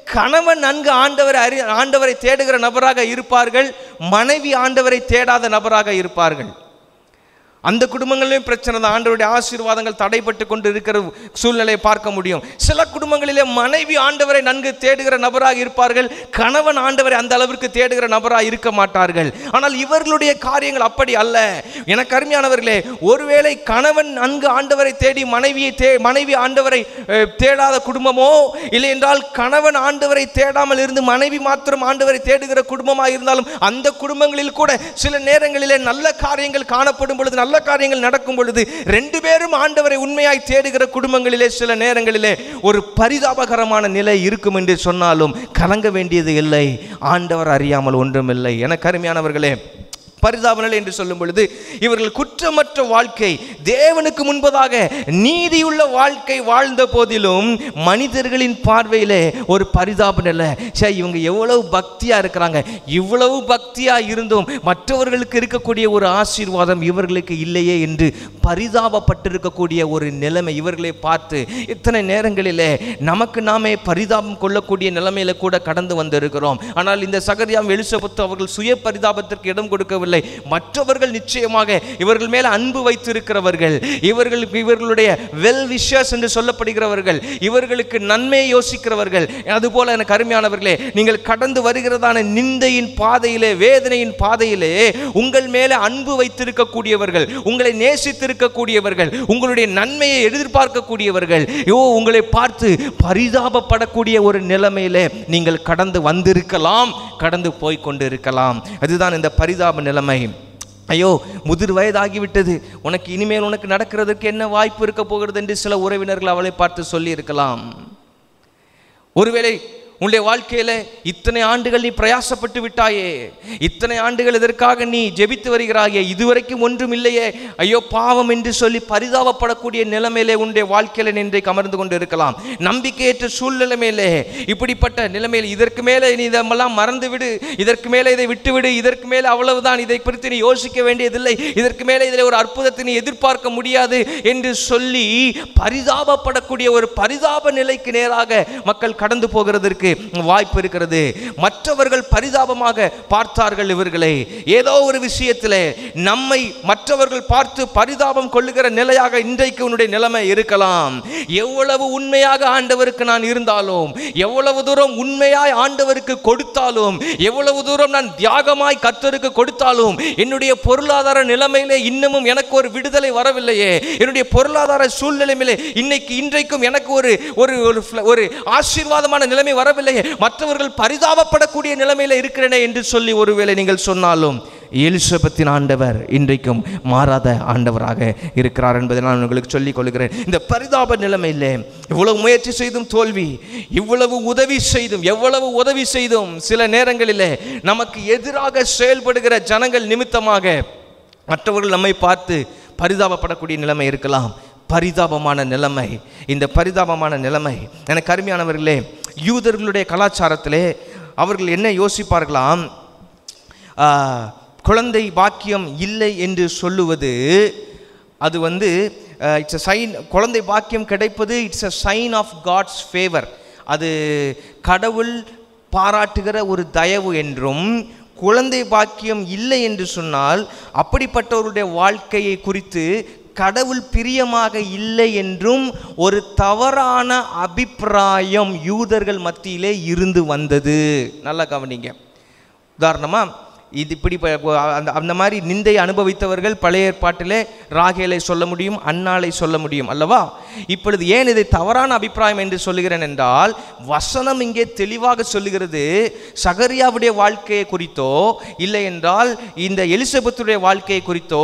கணவன் நன்கு ஆண்டவரை அறி ஆண்டவரை தேடுகிற நபராக இருப்பார்கள் மனைவி ஆண்டவரை தேடாத நபராக இருப்பார்கள் அந்த குடும்பங்களிலும் பிரச்சனை தான் ஆண்டவருடைய ஆசீர்வாதங்கள் தடைப்பட்டு கொண்டு இருக்கிற சூழ்நிலையை பார்க்க முடியும் சில குடும்பங்களிலே மனைவி ஆண்டவரை நன்கு தேடுகிற நபராக இருப்பார்கள் கணவன் ஆண்டவரை அந்த அளவிற்கு தேடுகிற நபராக இருக்க மாட்டார்கள் ஆனால் இவர்களுடைய காரியங்கள் அப்படி அல்ல எனக்கு அருமையானவர்களே ஒருவேளை கணவன் நன்கு ஆண்டவரை தேடி மனைவியை தே மனைவி ஆண்டவரை அஹ், தேடாத குடும்பமோ இல்லை என்றால் கணவன் ஆண்டவரை தேடாமல் இருந்து மனைவி மாத்திரம் ஆண்டவரை தேடுகிற குடும்பமாக இருந்தாலும் அந்த குடும்பங்களில் கூட சில நேரங்களிலே நல்ல காரியங்கள் காணப்படும் பொழுது நல்ல காரியங்கள் நடக்கும் பொழுது ரெண்டு பேரும் ஆண்டவரை உண்மையாய் தேடுகிற குடும்பங்களிலே சில நேரங்களிலே ஒரு பரிதாபகரமான நிலை இருக்கும் என்று சொன்னாலும் கலங்க வேண்டியது இல்லை ஆண்டவர் அறியாமல் ஒன்றுமில்லை என கருமையானவர்களே பரிதாப நிலை என்று சொல்லும் பொழுது இவர்கள் குற்றமற்ற வாழ்க்கை தேவனுக்கு முன்பதாக நீதியுள்ள வாழ்க்கை வாழ்ந்த போதிலும் மனிதர்களின் பார்வையிலே ஒரு பரிதாப நிலை சே இவங்க எவ்வளவு பக்தியா இருக்கிறாங்க இவ்வளவு பக்தியா இருந்தும் மற்றவர்களுக்கு இருக்கக்கூடிய ஒரு ஆசீர்வாதம் இவர்களுக்கு இல்லையே என்று பரிதாபப்பட்டிருக்கக்கூடிய ஒரு நிலைமை இவர்களை பார்த்து இத்தனை நேரங்களிலே நமக்கு நாமே பரிதாபம் கொள்ளக்கூடிய நிலைமையில கூட கடந்து வந்திருக்கிறோம் ஆனால் இந்த சகரியாம் எலிசபெத்து அவர்கள் சுய பரிதாபத்திற்கு இடம் கொடுக்கவில்லை மற்றவர்கள் நிச்சயமாக இவர்கள் மேல அன்பு வைத்திருக்கிறவர்கள் இவர்கள் இவர்களுடைய வெல் விஷஸ் என்று சொல்லப்படுகிறவர்கள் இவர்களுக்கு நன்மை யோசிக்கிறவர்கள் அதுபோல எனக்கு அருமையானவர்களே நீங்கள் கடந்து வருகிறதான நிந்தையின் பாதையிலே வேதனையின் பாதையிலே உங்கள் மேல அன்பு வைத்திருக்கக்கூடியவர்கள் உங்களை நேசித்திருக்கக்கூடியவர்கள் உங்களுடைய நன்மையை எதிர்பார்க்கக்கூடியவர்கள் யோ உங்களை பார்த்து பரிதாபப்படக்கூடிய ஒரு நிலைமையிலே நீங்கள் கடந்து வந்திருக்கலாம் கடந்து போய் கொண்டு இருக்கலாம் அதுதான் இந்த பரிதாப நிலைமை ஐயோ முதிர் வயதாகிவிட்டது உனக்கு இனிமேல் உனக்கு நடக்கிறதுக்கு என்ன வாய்ப்பு இருக்க போகிறது என்று சில உறவினர்கள் அவளை பார்த்து சொல்லி இருக்கலாம் ஒருவேளை உன்னுடைய வாழ்க்கையில இத்தனை ஆண்டுகள் நீ பிரயாசப்பட்டு விட்டாயே இத்தனை ஆண்டுகள் இதற்காக நீ ஜெபித்து வருகிறாயே இதுவரைக்கும் ஒன்றும் இல்லையே ஐயோ பாவம் என்று சொல்லி பரிதாபப்படக்கூடிய நிலைமையிலே உன்னுடைய வாழ்க்கையில நீ இன்றைக்கு அமர்ந்து கொண்டு இருக்கலாம் நம்பிக்கையற்ற சூழ்நிலைமையிலே இப்படிப்பட்ட நிலைமையில் இதற்கு மேலே நீ இதெல்லாம் மறந்து விடு இதற்கு மேலே இதை விட்டுவிடு இதற்கு மேலே அவ்வளவுதான் இதை குறித்து நீ யோசிக்க வேண்டியதில்லை இதற்கு மேலே இதில் ஒரு அற்புதத்தை நீ எதிர்பார்க்க முடியாது என்று சொல்லி பரிதாபப்படக்கூடிய ஒரு பரிதாப நிலைக்கு நேராக மக்கள் கடந்து போகிறதற்கு வாய்ப்பு இருக்கிறது மற்றவர்கள் பரிதாபமாக பார்த்தார்கள் இவர்களை ஏதோ ஒரு விஷயத்திலே நம்மை மற்றவர்கள் பார்த்து பரிதாபம் கொள்ளுகிற நிலையாக இன்றைக்கு உன்னுடைய நிலைமை இருக்கலாம் எவ்வளவு உண்மையாக ஆண்டவருக்கு நான் இருந்தாலும் எவ்வளவு தூரம் உண்மையாய் ஆண்டவருக்கு கொடுத்தாலும் எவ்வளவு தூரம் நான் தியாகமாய் கர்த்தருக்கு கொடுத்தாலும் என்னுடைய பொருளாதார நிலைமையிலே இன்னமும் எனக்கு ஒரு விடுதலை வரவில்லையே என்னுடைய பொருளாதார சூழ்நிலையிலே இன்னைக்கு இன்றைக்கும் எனக்கு ஒரு ஒரு ஒரு fl- ஒரு ஆசீர்வாதமான நிலைமை வரவில்லையே மற்றவர்கள் பரிதாபப்படக்கூடிய நிலைமையில இருக்கிறேனே என்று சொல்லி ஒருவேளை நீங்கள் சொன்னாலும் எலிசபெத்தின் ஆண்டவர் இன்றைக்கும் மாறாத ஆண்டவராக இருக்கிறார் என்பதை நான் உங்களுக்கு சொல்லிக் கொள்கிறேன் இந்த பரிதாப நிலைமையிலே இவ்வளவு முயற்சி செய்தும் தோல்வி இவ்வளவு உதவி செய்தும் எவ்வளவு உதவி செய்தும் சில நேரங்களிலே நமக்கு எதிராக செயல்படுகிற ஜனங்கள் நிமித்தமாக மற்றவர்கள் நம்மை பார்த்து பரிதாபப்படக்கூடிய நிலைமை இருக்கலாம் பரிதாபமான நிலைமை இந்த பரிதாபமான நிலைமை எனக்கு அருமையானவர்களே யூதர்களுடைய கலாச்சாரத்திலே அவர்கள் என்ன யோசிப்பார்களாம் ஆ, குழந்தை பாக்கியம் இல்லை என்று சொல்லுவது அது வந்து இட்ஸ் அ சைன் குழந்தை பாக்கியம் கிடைப்பது it's a sign of God's favour அது கடவுள் பாராட்டுகிற ஒரு தயவு என்றும் குழந்தை பாக்கியம் இல்லை என்று சொன்னால் அப்படிப்பட்டவருடைய வாழ்க்கையை குறித்து கடவுள் பிரியமாக இல்லை என்றும் ஒரு தவறான அபிப்பிராயம் யூதர்கள் மத்தியிலே இருந்து வந்தது நல்லா கவனிங்க உதாரணமாக இது இப்படி ப- ப- அந்த அந்த மாதிரி நிந்தை அனுபவித்தவர்கள் பழைய ஏற்பாட்டிலே ராகேலை சொல்ல முடியும் அன்னாளை சொல்ல முடியும் அல்லவா இப்பொழுது ஏன் இதை தவறான அபிப்பிராயம் என்று சொல்லுகிறேன் என்றால் வசனம் இங்கே தெளிவாக சொல்லுகிறது சகரியாவுடைய வாழ்க்கையை குறித்தோ இல்லை என்றால் இந்த எலிசபெத்துடைய வாழ்க்கையை குறித்தோ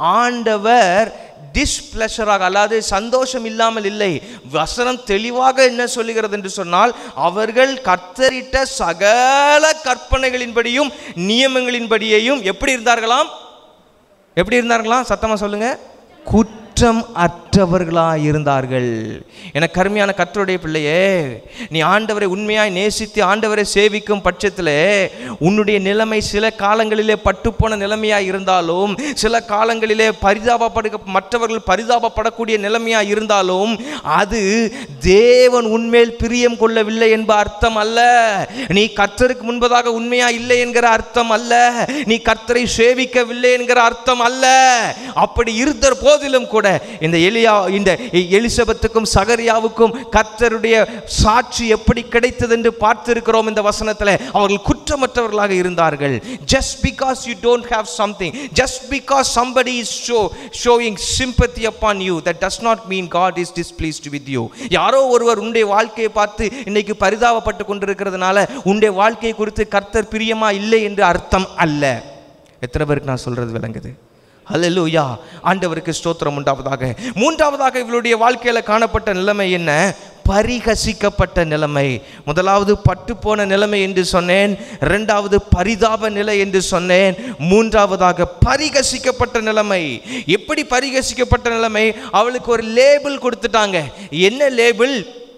ஆண்டவர் டிஸ்பிளஷராக அல்லாது சந்தோஷம் இல்லாமல் இல்லை வசனம் தெளிவாக என்ன சொல்லுகிறது என்று சொன்னால் அவர்கள் கர்த்தரிட்ட சகல கற்பனைகளின்படியும் நியமங்களின்படியையும் எப்படி இருந்தார்களாம் எப்படி இருந்தார்களாம் சத்தமா சொல்லுங்க குற்ற குற்றம் அற்றவர்களாக இருந்தார்கள் என கருமையான கத்தருடைய பிள்ளையே நீ ஆண்டவரை உண்மையாய் நேசித்து ஆண்டவரை சேவிக்கும் பட்சத்தில் உன்னுடைய நிலைமை சில காலங்களிலே பட்டுப்போன நிலைமையாக இருந்தாலும் சில காலங்களிலே பரிதாபப்படு மற்றவர்கள் பரிதாபப்படக்கூடிய நிலைமையாக இருந்தாலும் அது தேவன் உன்மேல் பிரியம் கொள்ளவில்லை என்ப அர்த்தம் அல்ல நீ கர்த்தருக்கு முன்பதாக உண்மையா இல்லை என்கிற அர்த்தம் அல்ல நீ கர்த்தரை சேவிக்கவில்லை என்கிற அர்த்தம் அல்ல அப்படி இருந்த போதிலும் கூட இந்த எலியா இந்த எலிசபெத்துக்கும் சகரியாவுக்கும் கர்த்தருடைய சாட்சி எப்படி கிடைத்தது என்று பார்த்திருக்கிறோம் இந்த வசனத்தில் அவர்கள் குற்றமற்றவர்களாக இருந்தார்கள் just because you don't have something just because somebody is show showing sympathy upon you that does not mean God is displeased with you யாரோ ஒருவர் உன்னுடைய வாழ்க்கையை பார்த்து இன்னைக்கு பரிதாபப்பட்டு கொண்டிருக்கிறதுனால உன்னுடைய வாழ்க்கையை குறித்து கர்த்தர் பிரியமா இல்லை என்று அர்த்தம் அல்ல எத்தனை பேருக்கு நான் சொல்றது விளங்குது அல்லேலூயா ஆண்டவருக்கு ஸ்தோத்திரம் உண்டாவதாக மூன்றாவதாக இவளுடைய வாழ்க்கையில காணப்பட்ட நிலைமை என்ன பரிகசிக்கப்பட்ட நிலைமை முதலாவது பட்டுப்போன நிலைமை என்று சொன்னேன் இரண்டாவது பரிதாப நிலை என்று சொன்னேன் மூன்றாவதாக பரிகசிக்கப்பட்ட நிலைமை எப்படி பரிகசிக்கப்பட்ட நிலைமை அவளுக்கு ஒரு லேபிள் கொடுத்துட்டாங்க என்ன லேபிள்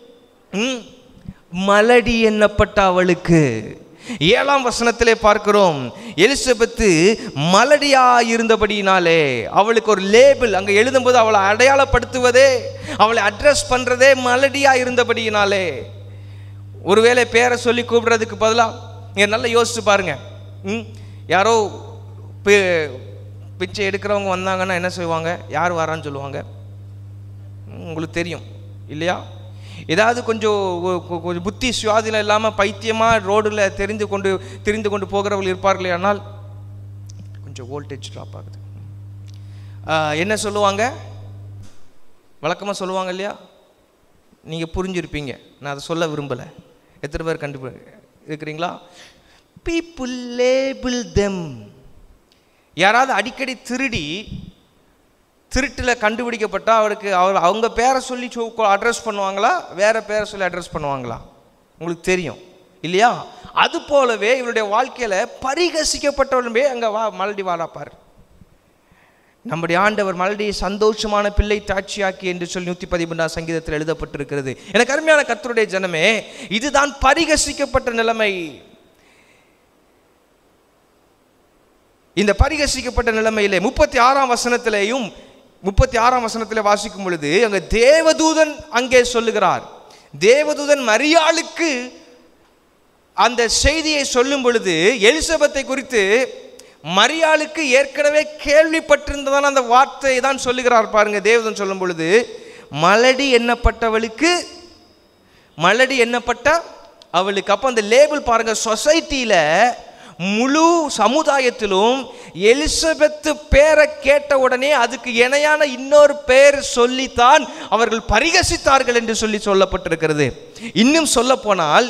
ம், மலடி எண்ணப்பட்ட அவளுக்கு ஏழாம் வசனத்திலே பார்க்கிறோம் எலிசபெத்து மலடியா இருந்தபடியினாலே அவளுக்கு ஒரு லேபிள் அங்கே எழுதும்போது அவளை அடையாளப்படுத்துவதே அவளை அட்ரஸ் பண்றதே மலடியா இருந்தபடியினாலே ஒருவேளை பேரை சொல்லி கூப்பிடுறதுக்கு பதிலாக நீங்கள் நல்லா யோசிச்சு பாருங்க ம் யாரோ பி- பிச்சை எடுக்கிறவங்க வந்தாங்கன்னா என்ன செய்வாங்க யார் வரான்னு சொல்லுவாங்க ம், உங்களுக்கு தெரியும் இல்லையா ஏதாவது கொஞ்சம் ஒ- கொ- கொஞ்சம் புத்தி சுவாதீனம் இல்லாமல் பைத்தியமாக ரோடில் தெரிந்து கொண்டு தெரிந்து கொண்டு போகிறவர்கள் இருப்பார்களே ஆனால் கொஞ்சம் வோல்டேஜ் ட்ராப் ஆகுது ஆ, என்ன சொல்லுவாங்க வழக்கமாக சொல்லுவாங்க இல்லையா நீங்கள் புரிஞ்சிருப்பீங்க நான் அதை சொல்ல விரும்பலை எத்தனை பேர் கண்டு இருக்கிறீங்களா பீப்புள் லேபிள் தெம் யாராவது அடிக்கடி திருடி திருட்டில் கண்டுபிடிக்கப்பட்டா அவருக்கு அவர் அவங்க பேரை சொல்லி அட்ரஸ் பண்ணுவாங்களா வேற பேரை சொல்லி அட்ரஸ் பண்ணுவாங்களா உங்களுக்கு தெரியும் இல்லையா அது போலவே இவருடைய வாழ்க்கையில பரிகசிக்கப்பட்டவளுமே அங்க வா மலடி வாடாப்பார் நம்முடைய ஆண்டவர் மலடியை சந்தோஷமான பிள்ளை தாட்சியாக்கி என்று சொல்லி நூற்றி பதிமூன்றாம் சங்கீதத்தில் எழுதப்பட்டிருக்கிறது எனக்கு அருமையான கர்த்தருடைய ஜனமே இதுதான் பரிகசிக்கப்பட்ட நிலைமை இந்த பரிகசிக்கப்பட்ட நிலைமையிலே முப்பத்தி ஆறாம் வசனத்திலேயும் முப்பத்தி ஆறாம் வசனத்திலே வாசிக்கும் பொழுது அங்க தேவதூதன் அங்கே சொல்லுகிறார் தேவதூதன் மரியாளுக்கு அந்த செய்தியை சொல்லும் பொழுது எலிசபெத்தை குறித்து மரியாளுக்கு ஏற்கனவே கேள்விப்பட்டிருந்ததான அந்த வார்த்தையை தான் சொல்லுகிறார் பாருங்க தேவதூதன் சொல்லும் பொழுது மலடி எண்ணப்பட்டவளுக்கு மலடி எண்ணப்பட்ட அவளுக்கு அப்போ அந்த லேபிள் பாருங்க சொசைட்டியில் முழு சமுதாயத்திலும் எலிசபெத்து பேரை கேட்ட உடனே அதுக்கு இணையான இன்னொரு பேர் சொல்லித்தான் அவர்கள் பரிகசித்தார்கள் என்று சொல்லி சொல்லப்பட்டிருக்கிறது இன்னும் சொல்ல போனால்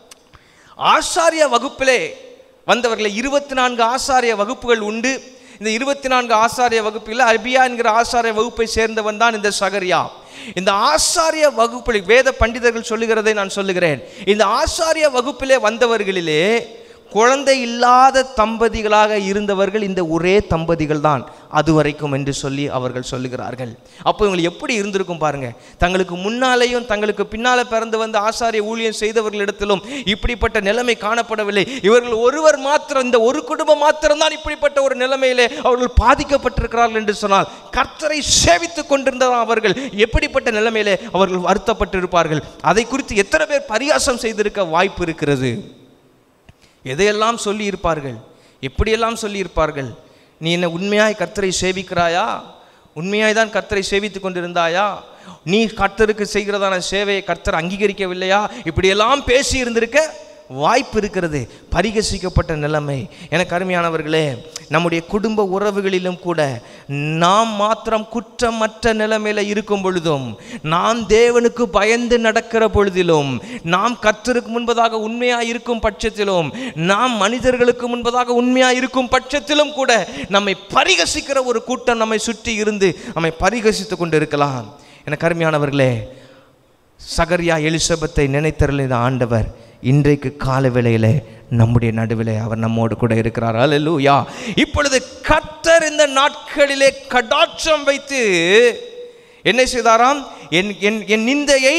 ஆசாரிய வகுப்பிலே வந்தவர்களை இருபத்தி நான்கு ஆசாரிய வகுப்புகள் உண்டு இந்த இருபத்தி நான்கு ஆசாரிய வகுப்பில் அபியா என்கிற ஆசாரிய வகுப்பை சேர்ந்தவன் தான் இந்த சகரியா இந்த ஆசாரிய வகுப்பில் வேத பண்டிதர்கள் சொல்லுகிறதை நான் சொல்லுகிறேன் இந்த ஆசாரிய வகுப்பிலே வந்தவர்களிலே குழந்தை இல்லாத தம்பதிகளாக இருந்தவர்கள் இந்த ஒரே தம்பதிகள் தான் அதுவரைக்கும் என்று சொல்லி அவர்கள் சொல்லுகிறார்கள் அப்போ இவங்க எப்படி இருந்திருக்கும் பாருங்க தங்களுக்கு முன்னாலேயும் தங்களுக்கு பின்னால பிறந்து வந்த ஆசாரிய ஊழியம் செய்தவர்களிடத்திலும் இப்படிப்பட்ட நிலைமை காணப்படவில்லை இவர்கள் ஒருவர் மாத்திரம் இந்த ஒரு குடும்பம் மாத்திரம்தான் இப்படிப்பட்ட ஒரு நிலைமையிலே அவர்கள் பாதிக்கப்பட்டிருக்கிறார்கள் என்று சொன்னால் கர்த்தரை சேவித்துக் கொண்டிருந்த அவர்கள் எப்படிப்பட்ட நிலைமையிலே அவர்கள் வருத்தப்பட்டிருப்பார்கள் அதை குறித்து எத்தனை பேர் பரிகாசம் செய்திருக்க வாய்ப்பு இருக்கிறது எதையெல்லாம் சொல்லி இருப்பார்கள் எப்படியெல்லாம் சொல்லி இருப்பார்கள் நீ என்ன உண்மையாய் கர்த்தரை சேவிக்கிறாயா உண்மையாய் தான் கர்த்தரை சேவித்து கொண்டிருந்தாயா நீ கர்த்தருக்கு செய்கிறதான சேவையை கர்த்தர் அங்கீகரிக்கவில்லையா இப்படியெல்லாம் பேசி இருந்திருக்க வாய்ப்பு இருக்கிறது பரிகசிக்கப்பட்ட நிலைமை எனக்கு அருமையானவர்களே நம்முடைய குடும்ப உறவுகளிலும் கூட நாம் மாத்திரம் குற்றமற்ற நிலைமையில் இருக்கும் பொழுதும் நாம் தேவனுக்கு பயந்து நடக்கிற பொழுதிலும் நாம் கர்த்தருக்கு முன்பதாக உண்மையாக இருக்கும் பட்சத்திலும் நாம் மனிதர்களுக்கு முன்பதாக உண்மையாக இருக்கும் பட்சத்திலும் கூட நம்மை பரிகசிக்கிற ஒரு கூட்டம் நம்மை சுற்றி இருந்து நம்மை பரிகசித்து கொண்டு இருக்கலாம் எனக்கு அருமையானவர்களே சகரியா எலிசபெத்தை நினைத்தருளின ஆண்டவர் இன்றைக்கு கால வேளையிலே நம்முடைய நடுவிலே அவர் நம்மோடு கூட இருக்கிறார் அல்லேலூயா இப்பொழுது கர்த்தர் இந்த நாட்களிலே கடாட்சம் வைத்து என்ன செய்தாராம் என் என் என் நிந்தையை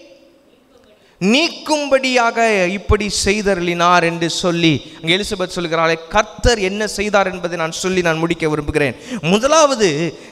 நீக்கும்படியாக இப்படி செய்தருளினார் என்று சொல்லி அங்கே எலிசபெத் சொல்கிறாளே கர்த்தர் என்ன செய்தார் என்பதை நான் சொல்லி நான் முடிக்க விரும்புகிறேன் முதலாவது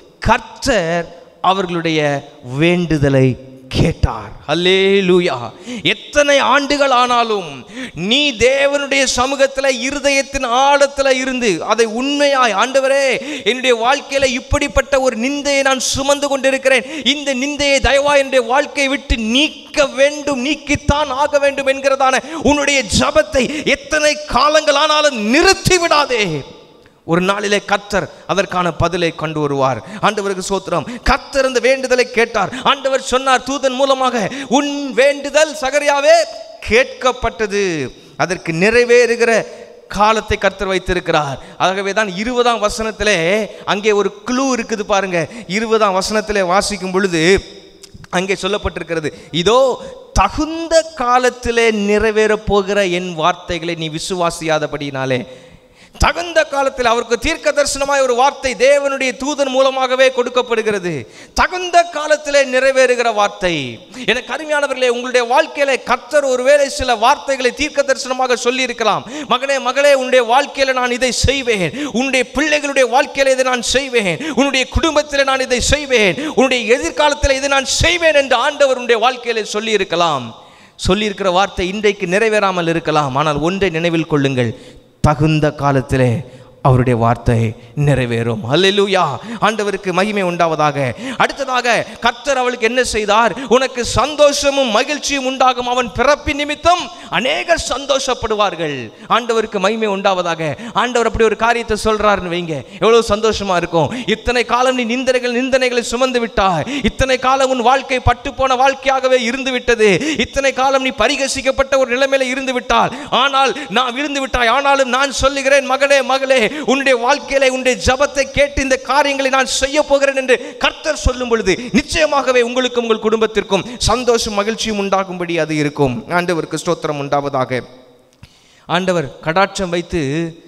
கர்த்தர் அவர்களுடைய வேண்டுதலை கேட்டார் அல்லேலூயா எத்தனை ஆண்டுகள் ஆனாலும் நீ தேவனுடைய சமூகத்தில் இருதயத்தின் ஆழத்தில் இருந்து அதை உண்மையாய் ஆண்டவரே என்னுடைய வாழ்க்கையில இப்படிப்பட்ட ஒரு நிந்தையை நான் சுமந்து கொண்டிருக்கிறேன் இந்த நிந்தையை தயவா என்னுடைய வாழ்க்கையை விட்டு நீக்க வேண்டும் நீக்கித்தான் ஆக வேண்டும் என்கிறதான உன்னுடைய ஜபத்தை எத்தனை காலங்கள் ஆனாலும் நிறுத்தி விடாதே ஒரு நாளிலே கத்தர் அதற்கான பதிலை கொண்டு வருவார் ஆண்டவருக்கு சோத்திரம் கத்தர் அந்த வேண்டுதலை கேட்டார் ஆண்டவர் சொன்னார் தூதன் மூலமாக உன் வேண்டுதல் சகரியாவே கேட்கப்பட்டது அதற்கு நிறைவேறுகிற காலத்தை கர்த்தர் வைத்திருக்கிறார் ஆகவே தான் இருபதாம் வசனத்திலே அங்கே ஒரு குழு இருக்குது பாருங்க இருபதாம் வசனத்திலே வாசிக்கும் பொழுது அங்கே சொல்லப்பட்டிருக்கிறது இதோ தகுந்த காலத்திலே நிறைவேறப் போகிற என் வார்த்தைகளை நீ விசுவாசியாதபடினாலே தகுந்த காலத்தில் அவருக்கு தீர்க்க தரிசனமாய் ஒரு வார்த்தை தேவனுடைய தூதன் மூலமாகவே கொடுக்கப்படுகிறது தகுந்த காலத்திலே நிறைவேறுகிற வார்த்தை எனக்கு அருமையானவர்களே உங்களுடைய வாழ்க்கையில கர்த்தர் ஒருவேளை சில வார்த்தைகளை தீர்க்க தரிசனமாக சொல்லி இருக்கலாம் மகனே மகளே உன்னுடைய வாழ்க்கையில நான் இதை செய்வேன் உன்னுடைய பிள்ளைகளுடைய வாழ்க்கையில இதை நான் செய்வேன் உன்னுடைய குடும்பத்தில் நான் இதை செய்வேன் உன்னுடைய எதிர்காலத்தில் இதை நான் செய்வேன் என்று ஆண்டவர் உன்னுடைய வாழ்க்கையில சொல்லி இருக்கலாம் சொல்லியிருக்கிற வார்த்தை இன்றைக்கு நிறைவேறாமல் இருக்கலாம் ஆனால் ஒன்றை நினைவில் கொள்ளுங்கள் தகுந்த காலத்திலே அவருடைய வார்த்தை நிறைவேறும் அல்லேலூயா ஆண்டவருக்கு மகிமை உண்டாவதாக அடுத்ததாக கர்த்தர் அவளுக்கு என்ன செய்தார் உனக்கு சந்தோஷமும் மகிழ்ச்சியும் உண்டாகும் அவன் பிறப்பின் நிமித்தம் அநேகர் சந்தோஷப்படுவார்கள் ஆண்டவருக்கு மகிமை உண்டாவதாக ஆண்டவர் அப்படி ஒரு காரியத்தை சொல்றாருன்னு வைங்க எவ்வளவு சந்தோஷமா இருக்கும் இத்தனை காலம் நீ நிந்தனைகள் நிந்தனைகளை சுமந்து விட்டாய் இத்தனை காலம் உன் வாழ்க்கை பட்டு போன வாழ்க்கையாகவே இருந்து விட்டது இத்தனை காலம் நீ பரிகசிக்கப்பட்ட ஒரு நிலைமையில இருந்து விட்டால் ஆனால் நான் விழுந்து விட்டாய் ஆனாலும் நான் சொல்லுகிறேன் மகனே மகளே உன்னுடைய வாழ்க்கையில உன்னுடைய ஜபத்தை கேட்டு இந்த காரியங்களை நான் செய்ய போகிறேன் என்று கர்த்தர் சொல்லும் பொழுது நிச்சயமாகவே உங்களுக்கும் உங்கள் குடும்பத்திற்கும் சந்தோஷம் மகிழ்ச்சியும் உண்டாகும்படி அது இருக்கும் ஆண்டவருக்கு ஸ்தோத்திரம் உண்டாவதாக ஆண்டவர் கடாட்சம் வைத்து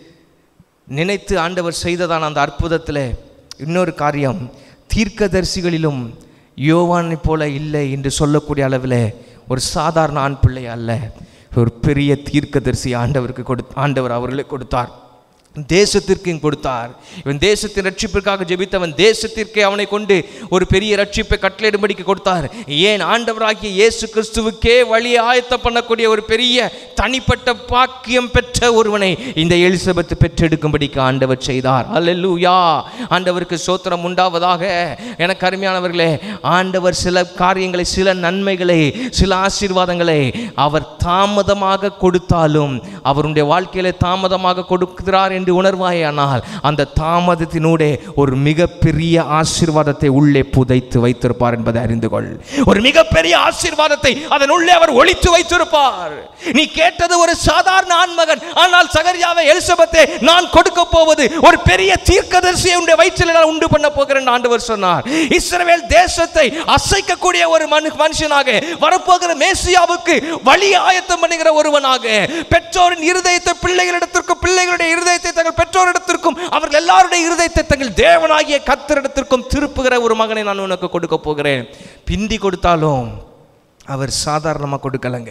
நினைத்து ஆண்டவர் செய்ததான அந்த அற்புதத்தில் இன்னொரு காரியம் தீர்க்கதரிசிகளிலும் யோவானைப் போல இல்லை என்று சொல்லக்கூடிய அளவில் ஒரு சாதாரண ஆண் பிள்ளை அல்ல ஒரு பெரிய தீர்க்கதரிசி ஆண்டவருக்கு கொடு ஆண்டவர் அவர்களுக்கு கொடுத்தார் தேசத்திற்கும் கொடுத்தார் இவன் தேசத்தின் ரட்சிப்பிற்காக ஜெபித்தவன் தேசத்திற்கே அவனை கொண்டு ஒரு பெரிய ரட்சிப்பை கட்டளையிடும்படிக்கு கொடுத்தார் ஏன் ஆண்டவராகிய இயேசு கிறிஸ்துவுக்கே வழியை ஆயத்தம் பண்ணக்கூடிய ஒரு பெரிய தனிப்பட்ட பாக்கியம் பெற்ற ஒருவனை இந்த எலிசபெத் பெற்றெடுக்கும்படிக்கு ஆண்டவர் செய்தார் அல்லேலூயா ஆண்டவருக்கு சோத்திரம் உண்டாவதாக எனக்கு அருமையானவர்களே ஆண்டவர் சில காரியங்களை சில நன்மைகளை சில ஆசீர்வாதங்களை அவர் தாமதமாக கொடுத்தாலும் அவருடைய வாழ்க்கையில தாமதமாக கொடுக்கிறார் என்று உணர்வாயானால் அந்த தாமதத்தினூடே ஒரு மிகப்பெரிய ஆசீர்வாதத்தை உள்ளே புதைத்து வைத்திருப்பார் என்பதை அறிந்து கொள் ஒரு மிகப்பெரிய ஆசீர்வாதத்தை அதன் உள்ளே அவர் ஒளித்து வைத்திருப்பார் நீ கேட்டது ஒரு சாதாரண ஆண்மகன் ஆனால் சகரியாவை எலிசபெத்தே நான் கொடுக்க போவது ஒரு பெரிய தீர்க்கதரிசியை உன்னுடைய வயிற்றில் நான் உண்டு பண்ண போகிறேன் ஆண்டவர் சொன்னார் இஸ்ரவேல் தேசத்தை அசைக்கக்கூடிய ஒரு மனு மனுஷனாக வரப்போகிற மேசியாவுக்கு வழி ஆயத்தம் பண்ணுகிற ஒருவனாக பெற்றோரின் இருதயத்தை பிள்ளைகளிடத்திற்கும் பிள்ளைகளுடைய இருதயத்தை தங்கள் பெற்றோரிடத்திற்கும் அவர்கள் எல்லாருடைய இருதயத்தை தங்கள் தேவனாகிய கத்தரிடத்திற்கும் திருப்புகிற ஒரு மகனை நான் உனக்கு கொடுக்க போகிறேன் பிந்தி கொடுத்தாலும் அவர் சாதாரணமாக கொடுக்கலங்க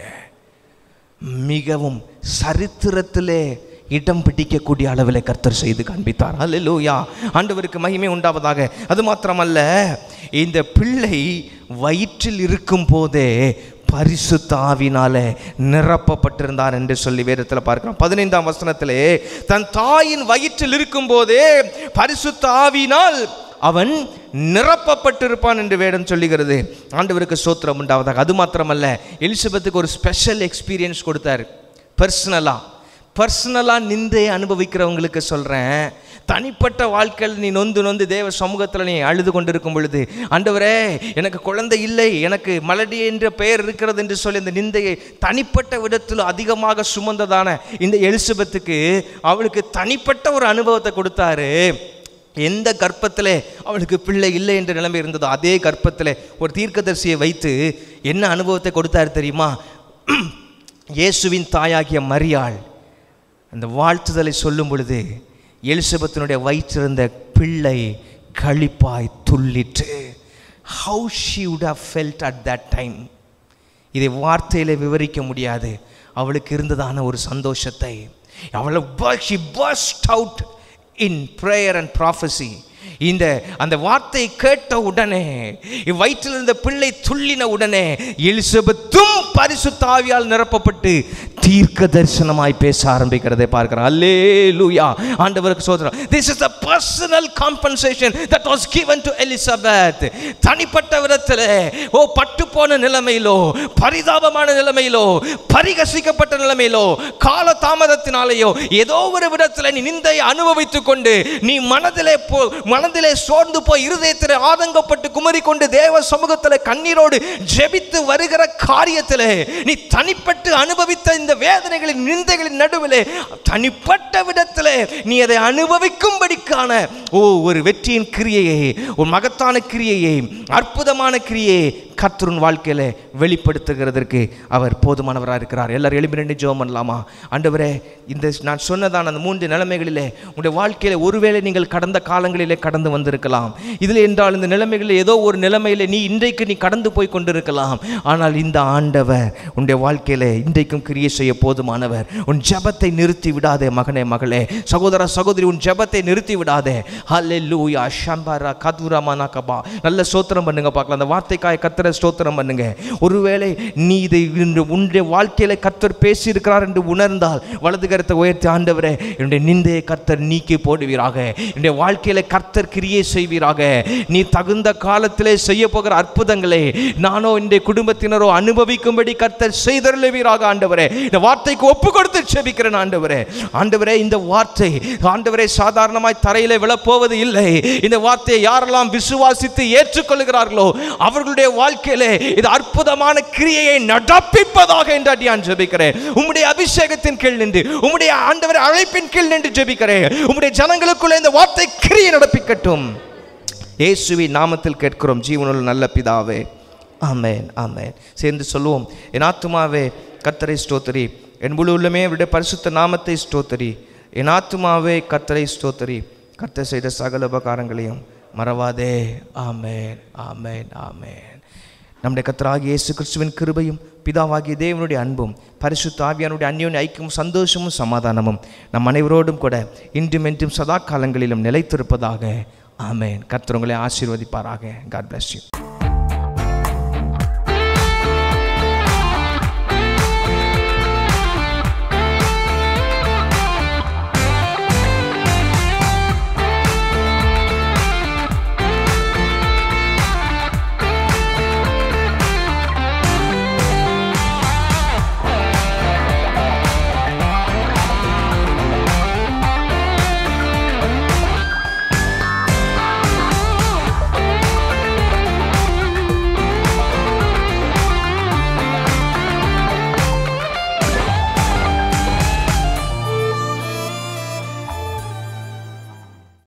மிகவும் சரித்திரத்திலே இடம் பிடிக்கக்கூடிய அளவில் கர்த்தர் செய்து காண்பித்தார் அல்லேலூயா ஆண்டவருக்கு மகிமை உண்டாவதாக அது மாத்திரமல்ல இந்த பிள்ளை வயிற்றில் இருக்கும் போதே பரிசுத்த ஆவினாலே நிரப்பப்பட்டிருந்தார் என்று சொல்லி வேதத்தில் பார்க்கிறோம் பதினைந்தாம் வசனத்திலே தன் தாயின் வயிற்றில் இருக்கும் போதே பரிசுத்த ஆவினால் அவன் நிரப்பப்பட்டிருப்பான் என்று வேடம் சொல்லுகிறது ஆண்டவருக்கு சோத்திரம் உண்டாவதாக அது மாத்திரமல்ல எலிசபெத்துக்கு ஒரு ஸ்பெஷல் எக்ஸ்பீரியன்ஸ் கொடுத்தார் பர்சனலாக பர்சனலாக நிந்தையை அனுபவிக்கிறவங்களுக்கு சொல்கிறேன் தனிப்பட்ட வாழ்க்கையில் நீ நொந்து நொந்து தேவ சமூகத்தில் நீ அழுது கொண்டிருக்கும் பொழுது ஆண்டவரே எனக்கு குழந்தை இல்லை எனக்கு மலடி என்ற பெயர் இருக்கிறது என்று சொல்லி இந்த நிந்தையை தனிப்பட்ட விதத்தில் அதிகமாக சுமந்ததான இந்த எலிசபெத்துக்கு அவளுக்கு தனிப்பட்ட ஒரு அனுபவத்தை கொடுத்தாரு எந்த கர்ப்பத்திலே அவளுக்கு பிள்ளை இல்லை என்ற நிலைமை இருந்ததோ அதே கர்ப்பத்தில் ஒரு தீர்க்கதரிசியை வைத்து என்ன அனுபவத்தை கொடுத்தார் தெரியுமா இயேசுவின் தாயாகிய மரியாள் அந்த வாழ்த்துதலை சொல்லும் பொழுது எலிசபெத்தினுடைய வயிற்றிருந்த பிள்ளை களிப்பாய் துள்ளிற்று how she would have felt at that time இதை வார்த்தையில் விவரிக்க முடியாது அவளுக்கு இருந்ததான ஒரு சந்தோஷத்தை அவளை she burst out in prayer and prophecy இந்த அந்த வார்த்தையை கேட்ட உடனே வயிற்றில் இருந்த பிள்ளை துள்ளின உடனே எலிசபெத்தும் பரிசுத்தாவியால் நிரப்பப்பட்டு தீர்க்க தரிசனமாய் பேச ஆரம்பிக்கிறதை பார்க்கிறோம் அல்லேலூயா ஆண்டவருக்கு சோதரம் this is the personal compensation that was given to Elizabeth தனிப்பட்ட விதத்தில் ஓ பட்டு போன நிலைமையிலோ பரிதாபமான நிலைமையிலோ பரிகசிக்கப்பட்ட நிலைமையிலோ கால தாமதத்தினாலேயோ ஏதோ ஒரு விதத்தில் நீ நிந்தை அனுபவித்துக் கொண்டு நீ மனதிலே போ மனதிலே சோர்ந்து போய் இருதயத்தில் ஆதங்கப்பட்டு குமரி கொண்டு தேவ சமூகத்தில் கண்ணீரோடு ஜெபித்து வருகிற காரியத்தில் நீ தனிப்பட்டு அனுபவித்த இந்த வேதனைகளின் நிந்தைகளின் நடுவிலே தனிப்பட்ட விதத்தில் நீ அதை அனுபவிக்கும்படிக்கான ஓ ஒரு வெற்றியின் கிரியையை ஒரு மகத்தான கிரியையை அற்புதமான கிரியையை கர்த்தருன் வாழ்க்கையில் வெளிப்படுத்துகிறதற்கு அவர் போதுமானவராக இருக்கிறார் எல்லாரும் எழுப்பி ரெண்டு ஜெபம் பண்ணலாமா ஆண்டவரே இந்த நான் சொன்னதான அந்த மூன்று நிலைமைகளிலே உங்களுடைய வாழ்க்கையில் ஒருவேளை நீங்கள் கடந்த காலங்களிலே கடந்து வந்திருக்கலாம் இதில் என்றால் இந்த நிலைமைகளில் ஏதோ ஒரு நிலைமையில் நீ இன்றைக்கு நீ கடந்து போய் கொண்டிருக்கலாம் ஆனால் இந்த ஆண்டவர் உன்னுடைய வாழ்க்கையில் இன்றைக்கும் கிரியை செய்ய போதுமானவர் உன் ஜெபத்தை நிறுத்தி விடாதே மகனே மகளே சகோதர சகோதரி உன் ஜெபத்தை நிறுத்தி விடாதே ஹalleluya ஷம்பரா கதுரமானா கபா நல்ல ஸ்தோத்திரம் பண்ணுங்க பார்க்கலாம் அந்த வார்த்தைக்காய் கத்தரை ஸ்தோத்திரம் பண்ணுங்க ஒருவேளை நீ இதை இன்று உன்னுடைய வாழ்க்கையில கத்தர் பேசி இருக்கிறார் என்று உணர்ந்தால் வலது கரத்தை உயர்த்தி ஆண்டவரே என்னுடைய நிந்தையை கர்த்தர் நீக்கி போடுவீராக என்னுடைய வாழ்க்கையில கர்த்தர் கிரியை செய்வீராக நீ தகுந்த காலத்திலே செய்ய போகிற அற்புதங்களை நானோ இந்த குடும்பத்தினரோ அனுபவிக்கும்படி கர்த்தர் செய்தருளுவீராக ஆண்டவரே இந்த வார்த்தைக்கு ஒப்பு கொடுத்து செபிக்கிறேன் ஆண்டவரே ஆண்டவரே இந்த வார்த்தை ஆண்டவரே சாதாரணமாய் தரையிலே விழப்போவது இல்லை இந்த வார்த்தையை யாரெல்லாம் விசுவாசித்து ஏற்றுக்கொள்கிறார்களோ அவர்களுடைய வாழ்க்கையிலே இது அற்புதமான கிரியையை நடப்பிப்பதாக என்று அடியான் ஜெபிக்கிறேன் உம்முடைய அபிஷேகத்தின் கீழ் நின்று உம்முடைய ஆண்டவர் அழைப்பின் கீழ் நின்று ஜெபிக்கிறேன் உம்முடைய ஜனங்களுக்குள்ள இந்த வார்த்தை கிரியை நடப்பிக்கட்டும் இயேசுவின் நாமத்தில் கேட்கிறோம் ஜீவனுள்ள நல்ல பிதாவே ஆமென் ஆமென் சேர்ந்து சொல்லுவோம் என் ஆத்துமாவே கத்தரை ஸ்தோத்திரி என் முழு உள்ளமே அவருடைய பரிசுத்த நாமத்தை ஸ்தோத்திரி என் ஆத்துமாவே கத்தரை ஸ்தோத்திரி கர்த்தர் செய்த சகல உபகாரங்களையும் மறவாதே ஆமென் ஆமென் ஆமென் நம்முடைய கத்தராகிய இயேசு கிறிஸ்துவின் கிருபையும் பிதாவாகிய தேவனுடைய அன்பும் பரிசுத்த ஆவியானுடைய அந்யோன்ய ஐக்கியமும் சந்தோஷமும் சமாதானமும் நம் அனைவரோடும் கூட இன்றும் என்றும் சதா காலங்களிலும் நிலைத்திருப்பதாக ஆமென் கர்த்தர் உங்களை ஆசீர்வதிப்பாராக காட் bless you